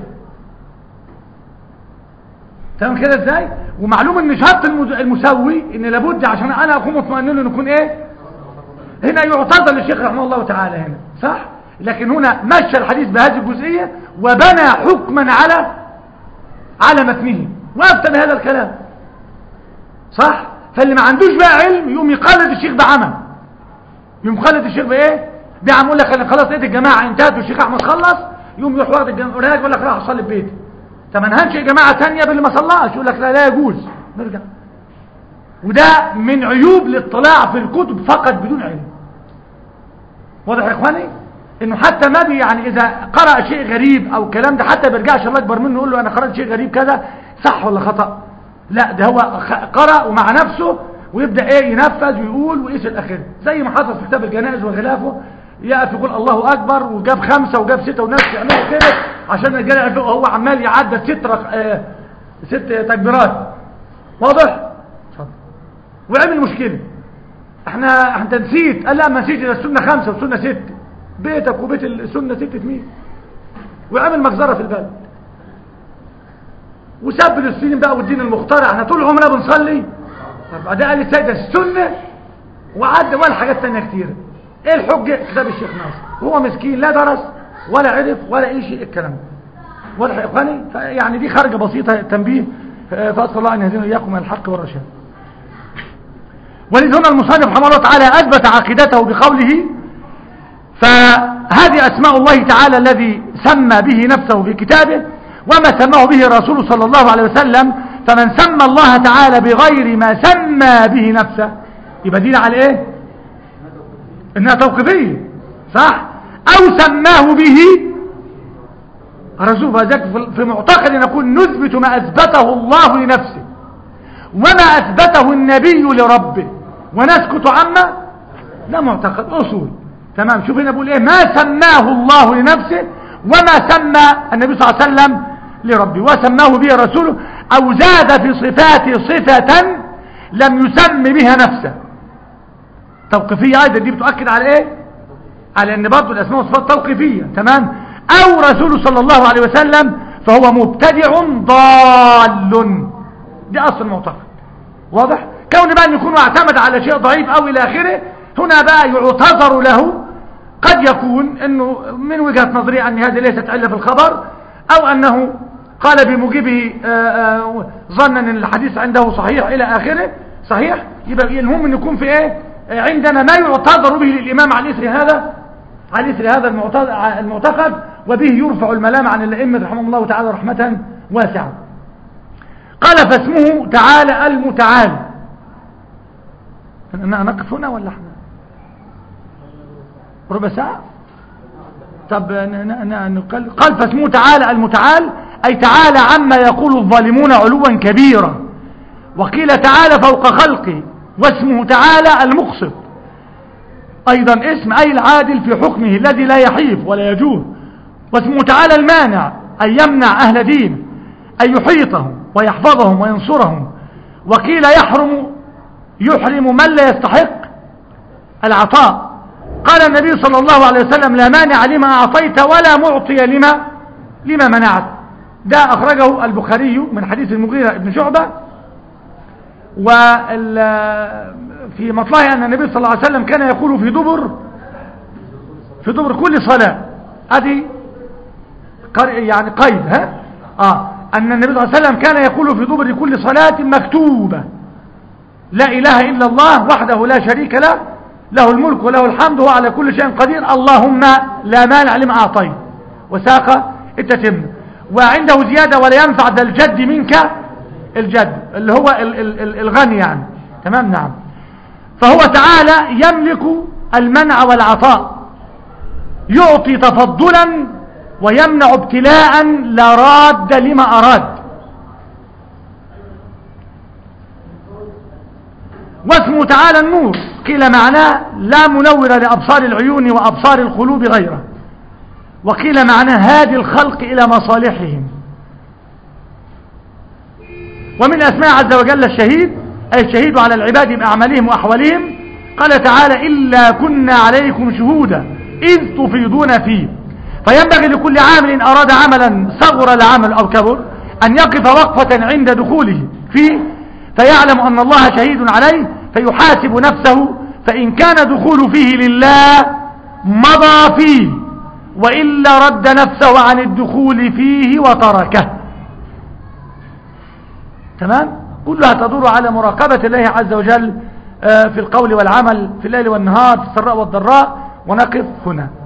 تمام كده ازاي ومعلوم ان شرط المسوي ان لابد عشان انا اكون مطمئن له نكون ايه هنا يعتذر للشيخ رحمه الله تعالى هنا صح لكن هنا مشى الحديث بهذه الجزئية وبنى حكما على على متنه وافتى بهذا الكلام صح فاللي ما عندوش بقى علم يقوم يقلد الشيخ بعمل يقوم يقلد الشيخ بايه بعمل يقول لك انا خلاص لقيت الجماعه انتهت والشيخ احمد خلص يقوم يروح واخد الجماعه يقول لك راح اصلي في بيتي طب انا هنشئ جماعه ثانيه باللي ما صلاش يقول لك لا لا يجوز نرجع وده من عيوب الاطلاع في الكتب فقط بدون علم واضح يا اخواني انه حتى ما بي يعني اذا قرأ شيء غريب او الكلام ده حتى بيرجعش الله اكبر منه يقول له انا قرأت شيء غريب كذا صح ولا خطأ لا ده هو قرأ ومع نفسه ويبدأ ايه ينفذ ويقول وإيش الأخير زي ما حصل في كتاب الجنائز وخلافه يقف يقول الله أكبر وجاب خمسة وجاب ستة وناس يعملوا كده عشان الرجال يعرفوا هو عمال يعدى ست رق... آه ست تكبيرات واضح وعمل مشكلة احنا انت نسيت قال لا ما نسيت ده السنة خمسة والسنة ست بيتك وبيت السنة ستة مين وعمل مجزرة في البلد وسب للسنين بقى والدين المخترع احنا طول عمرنا بنصلي طب بعدها قال لي سيدة السنة وعد ولا حاجات تانية كتيرة ايه الحجة كتاب الشيخ ناصر هو مسكين لا درس ولا عرف ولا اي شيء الكلام ده واضح يا اخواني يعني دي خارجة بسيطة تنبيه فأسأل الله أن يهدينا إياكم من الحق والرشاد ولذ هنا المصنف رحمه الله تعالى أثبت عقيدته بقوله فهذه أسماء الله تعالى الذي سمى به نفسه في كتابه وما سماه به رسول صلى الله عليه وسلم فمن سمى الله تعالى بغير ما سمى به نفسه يبقى دين على ايه انها توقيفية صح او سماه به رسول فذلك في معتقد نقول نثبت ما اثبته الله لنفسه وما أثبته النبي لربه ونسكت عما لا معتقد أصول تمام شوف هنا بقول إيه ما سماه الله لنفسه وما سمى النبي صلى الله عليه وسلم لربه وسماه به رسوله أو زاد في صفاته صفة لم يسم بها نفسه توقيفية أيضا دي بتؤكد على إيه على أن برضه الأسماء والصفات توقيفية تمام أو رسوله صلى الله عليه وسلم فهو مبتدع ضال دي أصل المعتقد واضح كون بقى أن يكون اعتمد على شيء ضعيف أو إلى آخره هنا بقى يعتذر له قد يكون أنه من وجهة نظري أن هذه ليست علة في الخبر أو أنه قال بموجبه آه، آه، ظنا أن الحديث عنده صحيح إلى آخره صحيح يبقى المهم أن يكون في إيه آه، عندنا ما يعتذر به للإمام على إثر هذا على إثر هذا المعتقد- المعتقد وبه يرفع الملام عن الأئمة رحمه الله تعالى رحمة واسعة قال فاسمه تعالى المتعال أنا نقف هنا ولا احنا ربع ساعة طب ن- ن- ن- نقل- قال فاسمه تعالى المتعال أي تعالى عما يقول الظالمون علوا كبيرا وقيل تعالى فوق خلقه واسمه تعالى المقسط أيضا اسم أي العادل في حكمه الذي لا يحيف ولا يجوه واسمه تعالى المانع أي يمنع أهل دينه أي يحيطهم ويحفظهم وينصرهم وقيل يحرم يحرم من لا يستحق العطاء قال النبي صلى الله عليه وسلم لا مانع لما أعطيت ولا معطي لما لما منعت ده أخرجه البخاري من حديث المغيرة بن شعبة وفي مطلعه أن النبي صلى الله عليه وسلم كان يقول في دبر في دبر كل صلاة هذه قر- يعني قيد ها آه أن النبي صلى الله عليه وسلم كان يقول في دبر كل صلاة مكتوبة لا إله إلا الله وحده لا شريك له له الملك وله الحمد وهو على كل شيء قدير اللهم لا مانع لما أعطيت وساق التتم وعنده زيادة ولا ينفع ذا الجد منك الجد اللي هو ال- ال- ال- الغني يعني تمام نعم فهو تعالى يملك المنع والعطاء يعطي تفضلا ويمنع ابتلاء لا راد لما أراد واسمه تعالى النور قيل معناه لا منور لأبصار العيون وأبصار القلوب غيره وقيل معناه هادي الخلق إلى مصالحهم ومن أسماء عز وجل الشهيد أي الشهيد على العباد بأعمالهم وأحوالهم قال تعالى إلا كنا عليكم شهودا إذ تفيضون فيه فينبغي لكل عامل أراد عملا صغر العمل أو كبر أن يقف وقفة عند دخوله فيه فيعلم أن الله شهيد عليه فيحاسب نفسه فإن كان دخول فيه لله مضى فيه وإلا رد نفسه عن الدخول فيه وتركه تمام كلها تدور على مراقبة الله عز وجل آه، في القول والعمل في الليل والنهار في السراء والضراء ونقف هنا